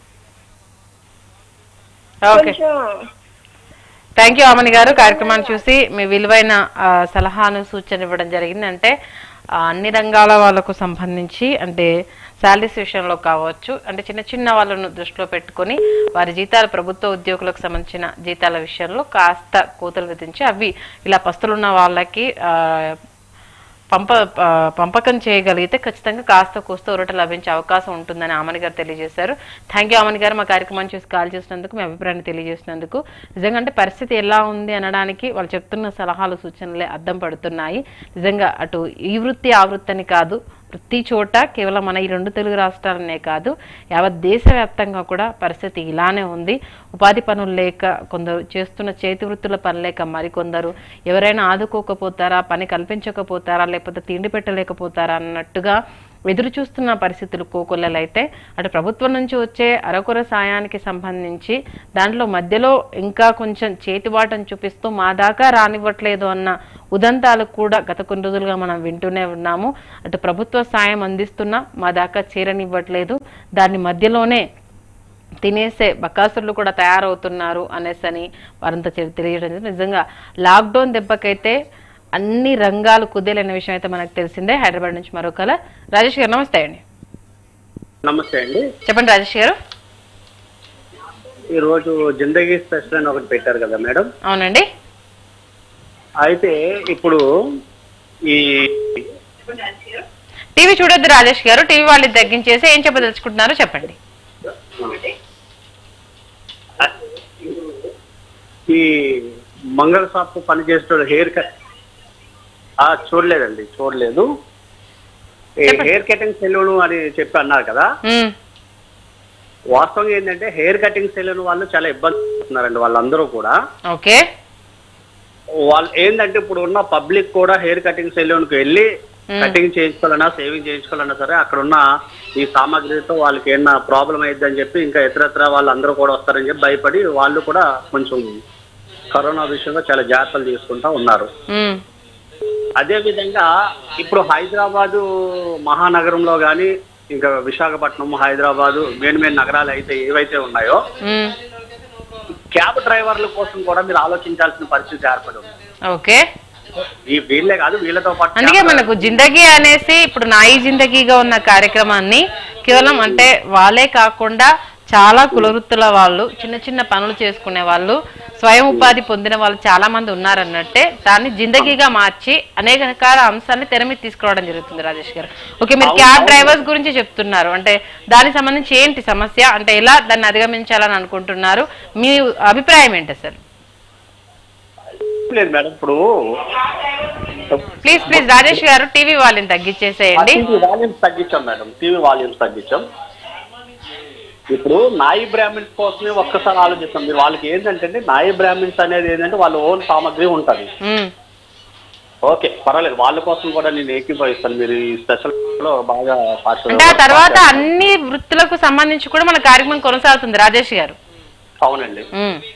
ఓకే కొంచెం థ్యాంక్ యూ అమని గారు కార్యక్రమాన్ని చూసి మీ విలువైన ఆ, సలహాను సూచన ఇవ్వడం జరిగింది అంటే ఆ, అన్ని రంగాల వాళ్ళకు సంబంధించి అంటే శాలరీస్ విషయంలో కావచ్చు అంటే చిన్న చిన్న వాళ్ళను దృష్టిలో పెట్టుకొని వారి జీతాలు ప్రభుత్వ ఉద్యోగులకు సంబంధించిన జీతాల విషయంలో కాస్త కూతలు విధించి అవి ఇలా పస్తులున్న వాళ్ళకి ఆ, పంప ఆ, పంపకం చేయగలిగితే ఖచ్చితంగా కాస్త కూస్త ఊరట లభించే అవకాశం ఉంటుందని ఆమని గారు తెలియజేశారు థ్యాంక్ యూ ఆమని గారు మా కార్యక్రమాన్ని చూసి కాల్ చేసినందుకు మీ అభిప్రాయాన్ని తెలియజేసినందుకు నిజంగా అంటే పరిస్థితి ఎలా ఉంది అనడానికి వాళ్ళు చెప్తున్న సలహాలు సూచనలే అద్దం పడుతున్నాయి నిజంగా అటు ఈ వృత్తి ఆ వృత్తి అని కాదు ప్రతి చోట కేవలం మన ఈ రెండు తెలుగు రాష్ట్రాలనే కాదు యావత్ దేశవ్యాప్తంగా కూడా పరిస్థితి ఇలానే ఉంది ఉపాధి పనులు లేక కొందరు చేస్తున్న చేతి వృత్తుల పని లేక మరికొందరు ఎవరైనా ఆదుకోకపోతారా పని కల్పించకపోతారా లేకపోతే తిండి పెట్టలేకపోతారా అన్నట్టుగా ఎదురు చూస్తున్న పరిస్థితులు కోకొల్లలైతే అటు ప్రభుత్వం నుంచి వచ్చే అరకొర సాయానికి సంబంధించి దాంట్లో మధ్యలో ఇంకా కొంచెం చేతివాటం చూపిస్తూ మా దాకా రానివ్వట్లేదు అన్న ఉదంతాలు కూడా గత కొన్ని రోజులుగా మనం వింటూనే ఉన్నాము అటు ప్రభుత్వ సాయం అందిస్తున్నా మా దాకా చేరనివ్వట్లేదు దాని మధ్యలోనే తినేసే బకాసులు కూడా తయారవుతున్నారు అనేసని వారంతా చె- తెలియడం జరిగింది. నిజంగా లాక్డౌన్ దెబ్బకైతే అన్ని రంగాలు కుదేలైన విషయం అయితే మనకు తెలిసిందే హైదరాబాద్ నుంచి మరో కల రాజేష్ గారు నమస్తే అండి నమస్తే అండి చెప్పండి రాజేష్ గారు ఈ రోజు జిందగీ స్పెషల్ అని ఒకటి పెట్టారు కదా మేడం అవునండి అయితే ఇప్పుడు ఈ టీవీ చూడొద్దు రాజేష్ గారు టీవీ వాళ్ళు తగ్గించేసి ఏం చెప్పదలుచుకుంటున్నారో చెప్పండి ఈ మంగళ షాప్ పని చేసేటోడు హెయిర్ కట్ ఆ, చూడలేదండి చూడలేదు ఈ చెప్పండి. హెయిర్ కటింగ్ సెలూన్ అని చెప్పి అన్నారు కదా ఉమ్, వాస్తవంగా ఏంటంటే హెయిర్ కటింగ్ సెలూన్ వాళ్ళు చాలా ఇబ్బంది పడుతున్నారండి వాళ్ళందరూ కూడా ఓకే వాళ్ళు ఏంటంటే ఇప్పుడు ఉన్న పబ్లిక్ కూడా హెయిర్ కటింగ్ సెలూన్ కి వెళ్ళి మ్మ్. కటింగ్ చేయించుకోవాలన్నా సేవింగ్ చేయించుకోవాలన్నా సరే అక్కడ ఉన్న ఈ సామాగ్రితో వాళ్ళకి ఏమన్నా ప్రాబ్లం అయిద్దని చెప్పి ఇంకా ఇతరత్ర వాళ్ళందరూ కూడా వస్తారని చెప్పి భయపడి వాళ్ళు కూడా కొంచెం కరోనా విషయంలో చాలా జాగ్రత్తలు తీసుకుంటా ఉన్నారు ఉమ్, అదే విధంగా ఇప్పుడు హైదరాబాదు మహానగరంలో కానీ ఇంకా విశాఖపట్నం హైదరాబాదు మెయిన్ మెయిన్ నగరాలు అయితే ఏవైతే ఉన్నాయో ఉమ్, క్యాబ్ డ్రైవర్ల కోసం కూడా మీరు ఆలోచించాల్సిన పరిస్థితి ఏర్పడి ఉంది ఓకే ఈ వీళ్ళే కాదు వీళ్ళతో పాటు అందుకే cab మనకు జిందగీ అనేసి ఇప్పుడు నాయి జిందగీగా ఉన్న కార్యక్రమాన్ని కేవలం అంటే వాళ్ళే కాకుండా చాలా కులవృత్తుల వాళ్ళు చిన్న చిన్న పనులు చేసుకునే వాళ్ళు స్వయం ఉపాధి పొందిన వాళ్ళు చాలా మంది ఉన్నారన్నట్టే దాన్ని జిందగీగా మార్చి అనేక రకాల అంశాన్ని తెర మీద తీసుకురావడం జరుగుతుంది రాజేష్ గారు ఓకే మీరు క్యాబ్ డ్రైవర్స్ గురించి చెప్తున్నారు అంటే దానికి సంబంధించి ఏంటి సమస్య అంటే ఎలా దాన్ని అధిగమించాలని అనుకుంటున్నారు మీ అభిప్రాయం ఏంటి సార్ లేదు మేడం ఇప్పుడు please please Rajesh garu TV వాళ్ళని తగ్గించేసేయండి టీవీ వాల్యూమ్స్ తగ్గించాం మేడం టీవీ వాల్యూమ్స్ తగ్గించాం ఇప్పుడు నాయి బ్రాహ్మిన్స్ కోసమే ఒక్కసారి ఆలోచిస్తాం మీరు వాళ్ళకి ఏంటంటే నాయి బ్రాహ్మిన్స్ అనేది ఏంటంటే వాళ్ళ ఓన్ సామాగ్రి ఉంటుంది ఉమ్. ఓకే పర్వాలేదు వాళ్ళ కోసం కూడా నేను ఏకీభవిస్తాను మీరు ఈ స్పెషల్ లో బాగా పార్ట్ అంటే ఆ తర్వాత అన్ని వృత్తులకు సంబంధించి కూడా మన కార్యక్రమం కొనసాగుతుంది రాజేష్ గారు అవునండి ఉమ్.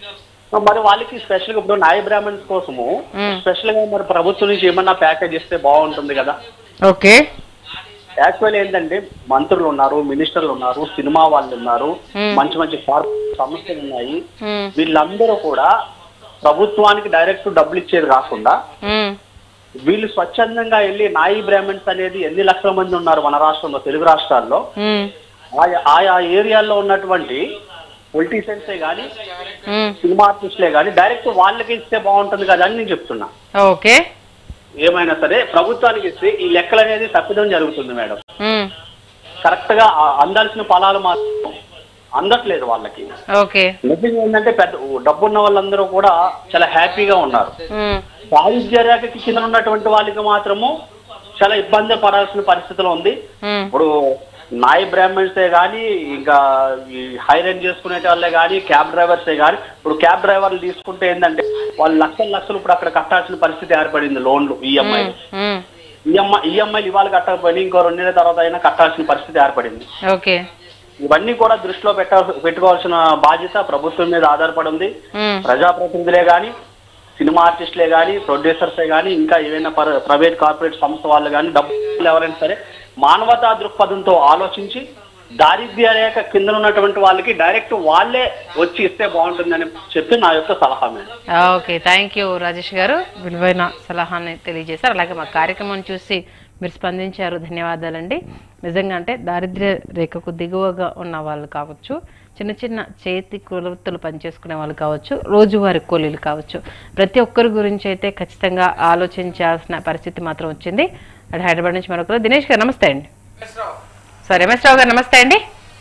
మరి వాళ్ళకి స్పెషల్ గా ఇప్పుడు నాయ బ్రాహ్మణ్స్ కోసము మ్మ్. స్పెషల్ గా మరి ప్రభుత్వం నుంచి ఏమన్నా ప్యాకేజ్ ఇస్తే బాగుంటుంది కదా ఓకే యాక్చువల్ ఏంటంటే మంత్రులు ఉన్నారు మినిస్టర్లు ఉన్నారు సినిమా వాళ్ళు ఉన్నారు మ్మ్. మంచి మంచి కార్పొరేట్ సంస్థలు ఉన్నాయి మ్మ్. వీళ్ళందరూ కూడా ప్రభుత్వానికి డైరెక్ట్ డబ్బులు ఇచ్చేది కాకుండా మ్మ్. వీళ్ళు స్వచ్ఛందంగా వెళ్ళి నాయి బ్రాహ్మణ్స్ అనేది ఎన్ని లక్షల మంది ఉన్నారు మన రాష్ట్రంలో తెలుగు రాష్ట్రాల్లో మ్మ్. ఆయా ఆయా ఏరియాల్లో ఉన్నటువంటి పొలిటీషియన్సే కానీ మ్మ్. సినిమా ఆర్టిస్టులే కానీ డైరెక్ట్ వాళ్ళకి ఇస్తే బాగుంటుంది కదా అని నేను చెప్తున్నా ఓకే ఏమైనా సరే ప్రభుత్వానికి ఇస్తే ఈ లెక్కలు అనేది తప్పిదం జరుగుతుంది మేడం మ్మ్. కరెక్ట్ గా ఆ- అందాల్సిన ఫలాలు మాత్రం అందట్లేదు వాళ్ళకి ఓకే నిజంగా ఏంటంటే పెద్ద డబ్బున్న వాళ్ళందరూ కూడా చాలా హ్యాపీగా ఉన్నారు మ్మ్. దారిద్ర్య రేఖకి కింద ఉన్నటువంటి వాళ్ళకి మాత్రము చాలా ఇబ్బంది పడాల్సిన పరిస్థితిలో ఉంది మ్మ్. ఇప్పుడు నాయ బ్రాహ్మణ్సే కానీ ఇంకా ఈ హైరెంట్ చేసుకునే వాళ్ళే కానీ క్యాబ్ డ్రైవర్సే కానీ ఇప్పుడు క్యాబ్ డ్రైవర్లు తీసుకుంటే ఏంటంటే వాళ్ళు లక్షల లక్షలు ఇప్పుడు అక్కడ కట్టాల్సిన పరిస్థితి ఏర్పడింది లోన్లు ఈఎంఐ మ్మ్. ఈఎంఐ ఈఎంఐలు ఇవాళ కట్టకపోయినా ఇంకో రెండు నెలల తర్వాత అయినా కట్టాల్సిన పరిస్థితి ఏర్పడింది ఓకే ఇవన్నీ కూడా దృష్టిలో పెట్ట పెట్టుకోవాల్సిన బాధ్యత ప్రభుత్వం మీద ఆధారపడి ఉంది మ్మ్. ప్రజాప్రతినిధులే కానీ సినిమా ఆర్టిస్టులే కానీ ప్రొడ్యూసర్సే కానీ ఇంకా ఏవైనా పర- ప్రైవేట్ కార్పొరేట్ సంస్థ వాళ్ళు కానీ డబ్బులు ఎవరైనా సరే మానవతా దృక్పథంతో ఆలోచించి దారిద్ర్య రేఖ కింద ఉన్నటువంటి వాళ్ళకి డైరెక్ట్ వాళ్ళే వచ్చి ఇస్తే బాగుంటుందని చెప్పి నా యొక్క సలహా madam okay thank you Rajesh garu విలువైన సలహాన్ని తెలియజేశారు అలాగే మా కార్యక్రమం చూసి మీరు స్పందించారు ధన్యవాదాలండి నిజంగా అంటే దారిద్ర్య రేఖకు దిగువగా ఉన్న వాళ్ళు కావచ్చు చిన్న చిన్న చేతి కులవృత్తులు పనిచేసుకునే వాళ్ళు కావచ్చు రోజువారి కూలీలు కావచ్చు ప్రతి ఒక్కరి గురించి అయితే ఖచ్చితంగా ఆలోచించాల్సిన పరిస్థితి మాత్రం వచ్చింది అటు హైదరాబాద్ నుంచి మరొకరు దినేష్ గారు నమస్తే అండి సార్ ఎంఎస్ రావు గారు నమస్తే అండి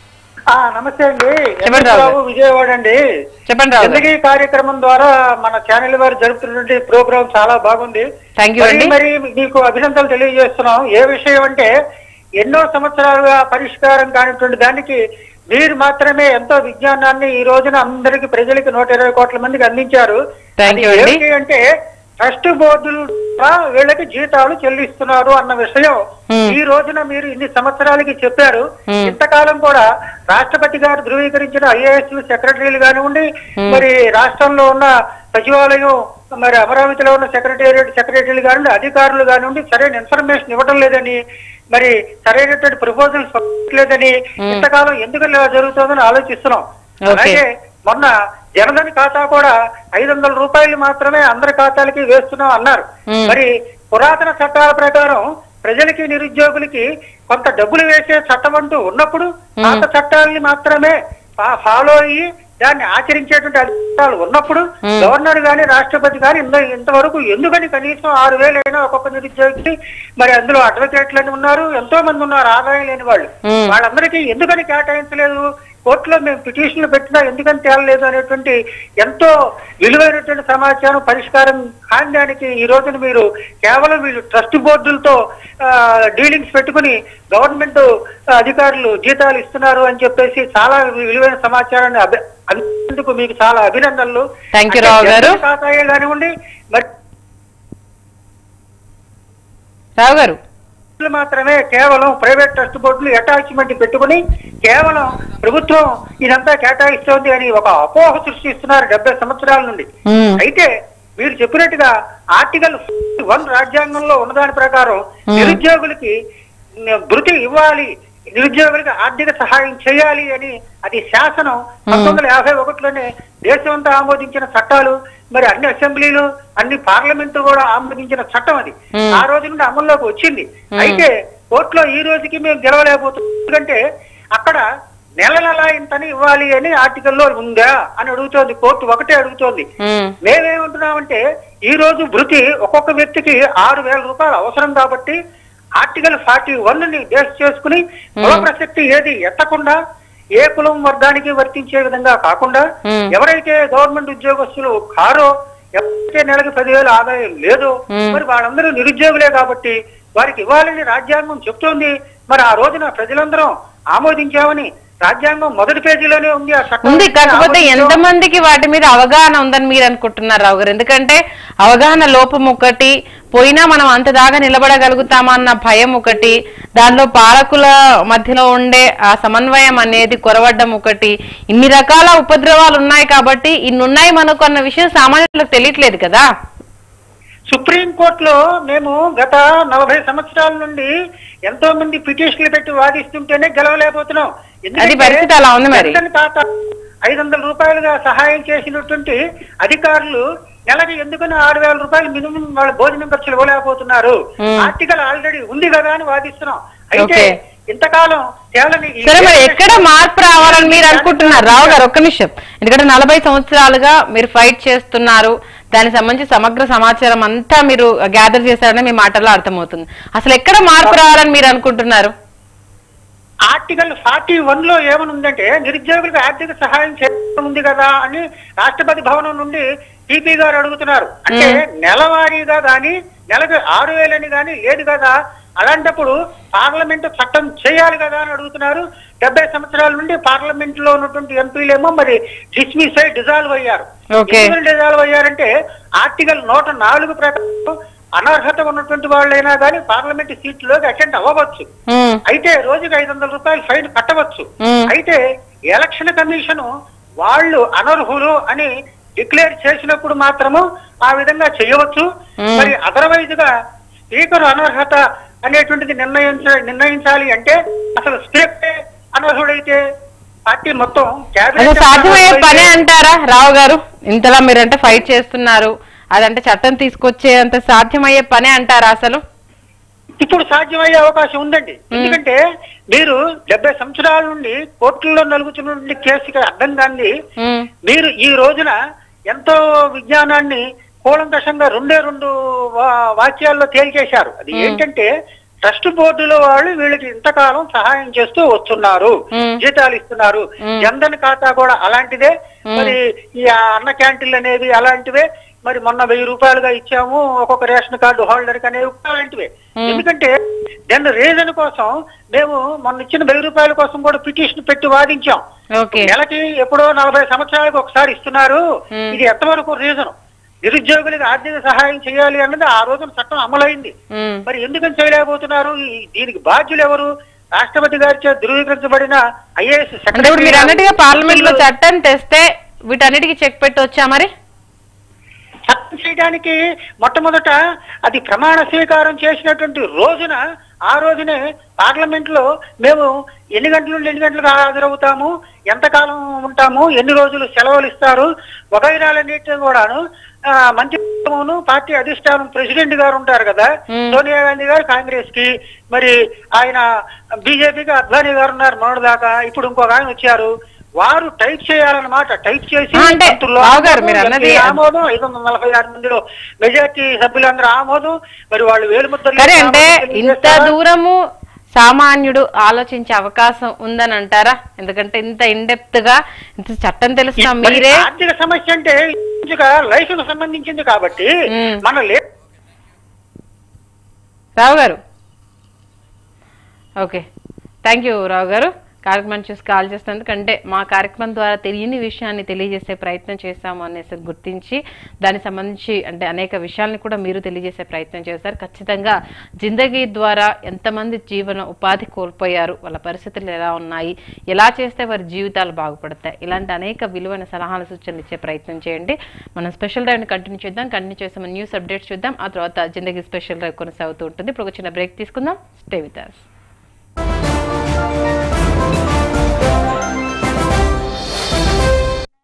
ఆ, నమస్తే అండి చెప్పండి రావు బాబు విజయవాడ అండి చెప్పండి రావు గారు జిందగీ కార్యక్రమం ద్వారా మన ఛానల్ వారు జరుపుతున్నటువంటి ప్రోగ్రామ్ చాలా బాగుంది థ్యాంక్ యూ మరి అండి మరి మీకు అభినందనలు తెలియజేస్తున్నాం ఏ విషయం అంటే ఎన్నో సంవత్సరాలుగా పరిష్కారం కానిటువంటి దానికి మీరు మాత్రమే ఎంతో విజ్ఞానాన్ని ఈ రోజున అందరికి ప్రజలకి నూట ఇరవై కోట్ల మందికి అందించారు Thank you అది అండి. ఏమిటి అంటే ట్రస్ట్ బోర్డులు ద్వారా వీళ్ళకి జీతాలు చెల్లిస్తున్నారు అన్న విషయం Hmm. ఈ రోజున మీరు ఇన్ని సంవత్సరాలకి చెప్పారు Hmm. ఇంతకాలం కూడా రాష్ట్రపతి గారు ధృవీకరించిన ఐఏఎస్ సెక్రటరీలు కానివ్వండి మరి రాష్ట్రంలో ఉన్న సచివాలయం మరి అమరావతిలో ఉన్న సెక్రటేరియట్ సెక్రటరీలు కానివ్వండి అధికారులు కానివ్వండి సరైన ఇన్ఫర్మేషన్ ఇవ్వడం లేదని మరి సరైనటువంటి ప్రపోజల్స్ లేదని ఇంతకాలం ఎందుకు ఇలా జరుగుతుందని ఆలోచిస్తున్నాం Okay. అలాగే మొన్న జనధన్ ఖాతా కూడా ఐదు వందల రూపాయలు మాత్రమే అందరి ఖాతాలకి వేస్తున్నాం అన్నారు Hmm. మరి పురాతన చట్టాల ప్రకారం ప్రజలకి నిరుద్యోగులకి కొంత డబ్బులు వేసే చట్టం అంటూ ఉన్నప్పుడు పాత చట్టాలని మాత్రమే ఫా- ఫాలో అయ్యి దాన్ని ఆచరించేటువంటి అధికారాలు ఉన్నప్పుడు Hmm. గవర్నర్ గాని రాష్ట్రపతి గాని ఇంత ఇంతవరకు ఎందుకని కనీసం ఆరు వేలైనా ఒక్కొక్క నిరుద్యోగికి మరి అందులో అడ్వకేట్లు అని ఉన్నారు ఎంతో మంది ఉన్నారు ఆదాయం లేని వాళ్ళు Hmm. వాళ్ళందరికీ ఎందుకని కేటాయించలేదు కోర్టులో మేము పిటిషన్లు పెట్టినా ఎందుకని తేలలేదు అనేటువంటి ఎంతో విలువైనటువంటి సమాచారం పరిష్కారం కాని దానికి ఈ రోజున మీరు కేవలం వీళ్ళు ట్రస్ట్ బోర్డులతో డీలింగ్స్ పెట్టుకుని గవర్నమెంట్ అధికారులు జీతాలు ఇస్తున్నారు అని చెప్పేసి చాలా విలువైన సమాచారాన్ని అభి అందుకు మీకు చాలా అభినందనలు Thank you, రావు గారు. అంటే ఖాతాయే కానివ్వండి మరి రావు గారు బోర్డులు మాత్రమే కేవలం ప్రైవేట్ ట్రస్ట్ బోర్డులు అటాచ్మెంట్ పెట్టుకుని కేవలం ప్రభుత్వం ఇదంతా కేటాయిస్తోంది అని ఒక అపోహ సృష్టిస్తున్నారు డెబ్బై సంవత్సరాల నుండి మ్మ్. అయితే మీరు చెప్పినట్టుగా ఆర్టికల్ వన్ రాజ్యాంగంలో ఉన్నదాని ప్రకారం నిరుద్యోగులకి భృతి ఇవ్వాలి నిరుద్యోగులకు ఆర్థిక సహాయం చేయాలి అని అది శాసనం పంతొమ్మిది వందల యాభై ఒకటిలోనే దేశమంతా ఆమోదించిన చట్టాలు మరి అన్ని అసెంబ్లీలు అన్ని పార్లమెంటు కూడా ఆమోదించిన చట్టం అది Hmm. ఆ రోజు నుండి అమల్లోకి వచ్చింది అయితే కోర్టులో ఈ రోజుకి మేము గెలవలేకపోతున్నాం ఎందుకంటే అక్కడ నెల నెల ఇంతని ఇవ్వాలి అని ఆర్టికల్లో ఉందా అని అడుగుతోంది కోర్టు ఒకటే అడుగుతోంది మ్మ్. మేమేమంటున్నామంటే ఈ రోజు భృతి ఒక్కొక్క వ్యక్తికి ఆరు వేల రూపాయలు అవసరం కాబట్టి ఆర్టికల్ ఫార్టీ వన్ ని బేస్ చేసుకుని కుల ప్రసక్తి ఏది ఎత్తకుండా ఏ కులం వర్గానికి వర్తించే విధంగా కాకుండా Hmm. ఎవరైతే గవర్నమెంట్ ఉద్యోగస్తులు కారో ఎవరైతే నెలకి పదివేల ఆదాయం లేదో Hmm. మరి వాళ్ళందరూ నిరుద్యోగులే కాబట్టి వారికి ఇవ్వాలని రాజ్యాంగం చెప్తోంది మరి ఆ రోజున ప్రజలందరం ఆమోదించామని రాజ్యాంగం మొదటి పేజీలోనే ఉంది ఆ చట్టం ఉంది కాకపోతే ఆమోదించాం. ఎంతమందికి వాటి మీద అవగాహన ఉందని మీరు అనుకుంటున్నారు రావు గారు ఎందుకంటే అవగాహన లోపం ఒకటి పోయినా మనం అంత దాకా నిలబడగలుగుతామా అన్న భయం ఒకటి దానిలో పాలకుల మధ్యలో ఉండే ఆ సమన్వయం అనేది కొరవడ్డం ఒకటి ఇన్ని రకాల ఉపద్రవాలు ఉన్నాయి కాబట్టి ఇన్ని ఉన్నాయి మనకు అన్న విషయం సామాన్యులకు తెలియట్లేదు కదా సుప్రీం కోర్టులో మేము గత నలభై సంవత్సరాల నుండి ఎంతో మంది పిటిషన్లు పెట్టి వాదిస్తుంటేనే గెలవలేకపోతున్నాం అది పరిస్థితి అలా ఉంది మరి. జన్ధన్ ఖాతా ఐదు వందల రూపాయలుగా సహాయం చేసినటువంటి అధికారులు నెలకి ఎందుకని ఆరు వేల రూపాయలు మినిమం వాళ్ళ భోజనం ఖర్చులు ఇవ్వలేకపోతున్నారు Hmm. ఆర్టికల్ ఆల్రెడీ ఉంది కదా అని వాదిస్తున్నాం అయితే Okay. ఇంతకాలం కేవలం ఈ సరే మరి ఎక్కడ మార్పు రావాలని మీరు అనుకుంటున్నారు రావు గారు ఒక్క నిమిషం ఎందుకంటే నలభై సంవత్సరాలుగా మీరు ఫైట్ చేస్తున్నారు దానికి సంబంధించి సమగ్ర సమాచారం అంతా మీరు గ్యాదర్ చేశారని మీ మాటల్లో అర్థమవుతుంది అసలు ఎక్కడ మార్పు రావాలని మీరు అనుకుంటున్నారు ఆర్టికల్ ఫార్టీ వన్ లో ఏమనుందంటే నిరుద్యోగులకు ఆర్థిక సహాయం చేయడం ఉంది కదా అని రాష్ట్రపతి భవనం నుండి టీపీ గారు అడుగుతున్నారు అంటే నెలవారీగా గాని నెలకు ఆరు వేలని గాని లేదు కదా అలాంటప్పుడు పార్లమెంట్ చట్టం చేయాలి కదా అని అడుగుతున్నారు డెబ్బై సంవత్సరాల నుండి పార్లమెంట్ లో ఉన్నటువంటి ఎంపీలేమో మరి డిస్మిస్ అయి డిజాల్వ్ అయ్యారు Okay. ఎందుకు డిజాల్వ్ అయ్యారంటే ఆర్టికల్ నూట నాలుగు ప్రకారం అనర్హత ఉన్నటువంటి వాళ్ళైనా కానీ పార్లమెంట్ సీట్లోకి అటెండ్ అవ్వవచ్చు ఉమ్, అయితే రోజుకి ఐదు వందల రూపాయలు ఫైన్ కట్టవచ్చు మ్మ్. అయితే ఎలక్షన్ కమిషన్ వాళ్ళు అనర్హులు అని డిక్లేర్ చేసినప్పుడు మాత్రము ఆ విధంగా చేయవచ్చు మ్మ్. మరి అదర్వైజ్ గా స్పీకర్ అనర్హత అనేటువంటిది నిర్ణయించ నిర్ణయించాలి అంటే అసలు స్పీకర్ అనర్హుడైతే పార్టీ మొత్తం అసలు క్యాబినెట్ సాధ్యమయ్యే అనర్హుడైతే- పనే అంటారా రావు గారు ఇంతలా మీరంటే ఫైట్ చేస్తున్నారు అదంటే చట్టం తీసుకొచ్చే అంత సాధ్యమయ్యే పనే అంటారా అసలు ఇప్పుడు సాధ్యమయ్యే అవకాశం ఉందండి ఎందుకంటే మీరు డెబ్బై సంవత్సరాల నుండి కోర్టుల్లో నలుగుతున్నటువంటి కేసుకి అర్థం కాంది ఉమ్, మీరు ఈ రోజున ఎంతో విజ్ఞానాన్ని కూలంకషంగా రెండే రెండు వా- వాక్యాల్లో తేల్చేశారు అది ఏంటంటే ట్రస్ట్ బోర్డులో వాళ్ళు వీళ్ళకి ఇంతకాలం సహాయం చేస్తూ వస్తున్నారు మ్మ్. జీతాలు ఇస్తున్నారు మ్మ్. జన్ధన్ ఖాతా కూడా అలాంటిదే మరి ఈ అన్న క్యాంటీన్లు అనేవి అలాంటివే మరి మొన్న వెయ్యి రూపాయలుగా ఇచ్చాము ఒక్కొక్క రేషన్ కార్డు హోల్డర్ కి అనేవి అలాంటివే ఎందుకంటే దాని రీజన్ కోసం మేము మొన్న ఇచ్చిన వెయ్యి రూపాయల కోసం కూడా పిటిషన్ పెట్టి వాదించాం ఓకే నెలకి ఎప్పుడో నలభై సంవత్సరాలకు ఒకసారి ఇస్తున్నారు మ్మ్. ఇది ఎంతవరకు రీజన్ నిరుద్యోగులకు ఆర్థిక సహాయం చేయాలి అన్నది ఆ రోజున చట్టం అమలైంది ఉమ్, మరి ఎందుకని చేయలేకపోతున్నారు ఈ- దీనికి బాధ్యులు ఎవరు రాష్ట్రపతి గారిచే ధృవీకరించబడిన ఐఏఎస్ అంటే ఇప్పుడు మీరు అన్నట్టుగా పార్లమెంట్ లో చట్టం తెస్తే వీటన్నిటికీ చెక్ పెట్టవచ్చా మరి చట్టం చేయడానికి మొట్టమొదట అది ప్రమాణ స్వీకారం చేసినటువంటి రోజున ఆ రోజునే పార్లమెంట్ లో మేము ఎన్ని గంటల నుండి ఎన్ని గంటలకు హాజరవుతాము ఎంతకాలం ఉంటాము ఎన్ని రోజులు సెలవులు ఇస్తారు వగైరాలన్నిటిని కూడాను ఆ, మంత్రివర్గమును పార్టీ అధిష్టానం ప్రెసిడెంట్ గారు ఉంటారు కదా మ్మ్. సోనియా గాంధీ గారు కాంగ్రెస్ కి మరి ఆయన బీజేపీకి అద్వానీ గారు ఉన్నారు మొన్నటిదాకా ఇప్పుడు ఇంకొక ఆయన వచ్చారు వారు టైప్ చేయాలన్నమాట టైప్ చేసి ఆ, అంటే మంత్రులు రావు గారు మీరు ఆమోదం, అన్నది- ఎంపీల ఆమోదం ఐదు వందల నలభై ఆరు మందిలో మెజార్టీ సభ్యులందరూ ఆమోదం మరి వాళ్ళు వేలు ముద్దలు సరే అంటే ఆమోదం ఇంత తెలియజేస్తారా? దూరము సామాన్యుడు ఆలోచించే అవకాశం ఉందని అంటారా ఎందుకంటే ఇంత ఇండెప్త్ గా ఇంత చట్టం తెలుసా మరి మీరే ఆర్థిక సమస్య అంటే లైఫ్ కు సంబంధించింది కాబట్టి మ్మ్. మన లే రావు గారు ఓకే థ్యాంక్ యూ రావు గారు కార్యక్రమం చూసి కాల్ చేసినందుకు అంటే మా కార్యక్రమం ద్వారా తెలియని విషయాన్ని తెలియజేసే ప్రయత్నం చేశాము అనేసి గుర్తించి దానికి సంబంధించి అంటే అనేక విషయాల్ని కూడా మీరు తెలియజేసే ప్రయత్నం చేశారు ఖచ్చితంగా జిందగీ ద్వారా ఎంతమంది జీవన ఉపాధి కోల్పోయారు వాళ్ళ పరిస్థితులు ఎలా ఉన్నాయి ఎలా చేస్తే వారి జీవితాలు బాగుపడతాయి ఇలాంటి అనేక విలువైన సలహాలు సూచనలు ఇచ్చే ప్రయత్నం చేయండి మనం స్పెషల్ డ్రైవ్ని కంటిన్యూ చేద్దాం కంటిన్యూ చేసే మన న్యూస్ అప్డేట్స్ చూద్దాం ఆ తర్వాత జిందగీ స్పెషల్ డ్రైవ్ కొనసాగుతూ ఉంటుంది ఇప్పుడు ఒక చిన్న బ్రేక్ తీసుకుందాం స్టే విత్ us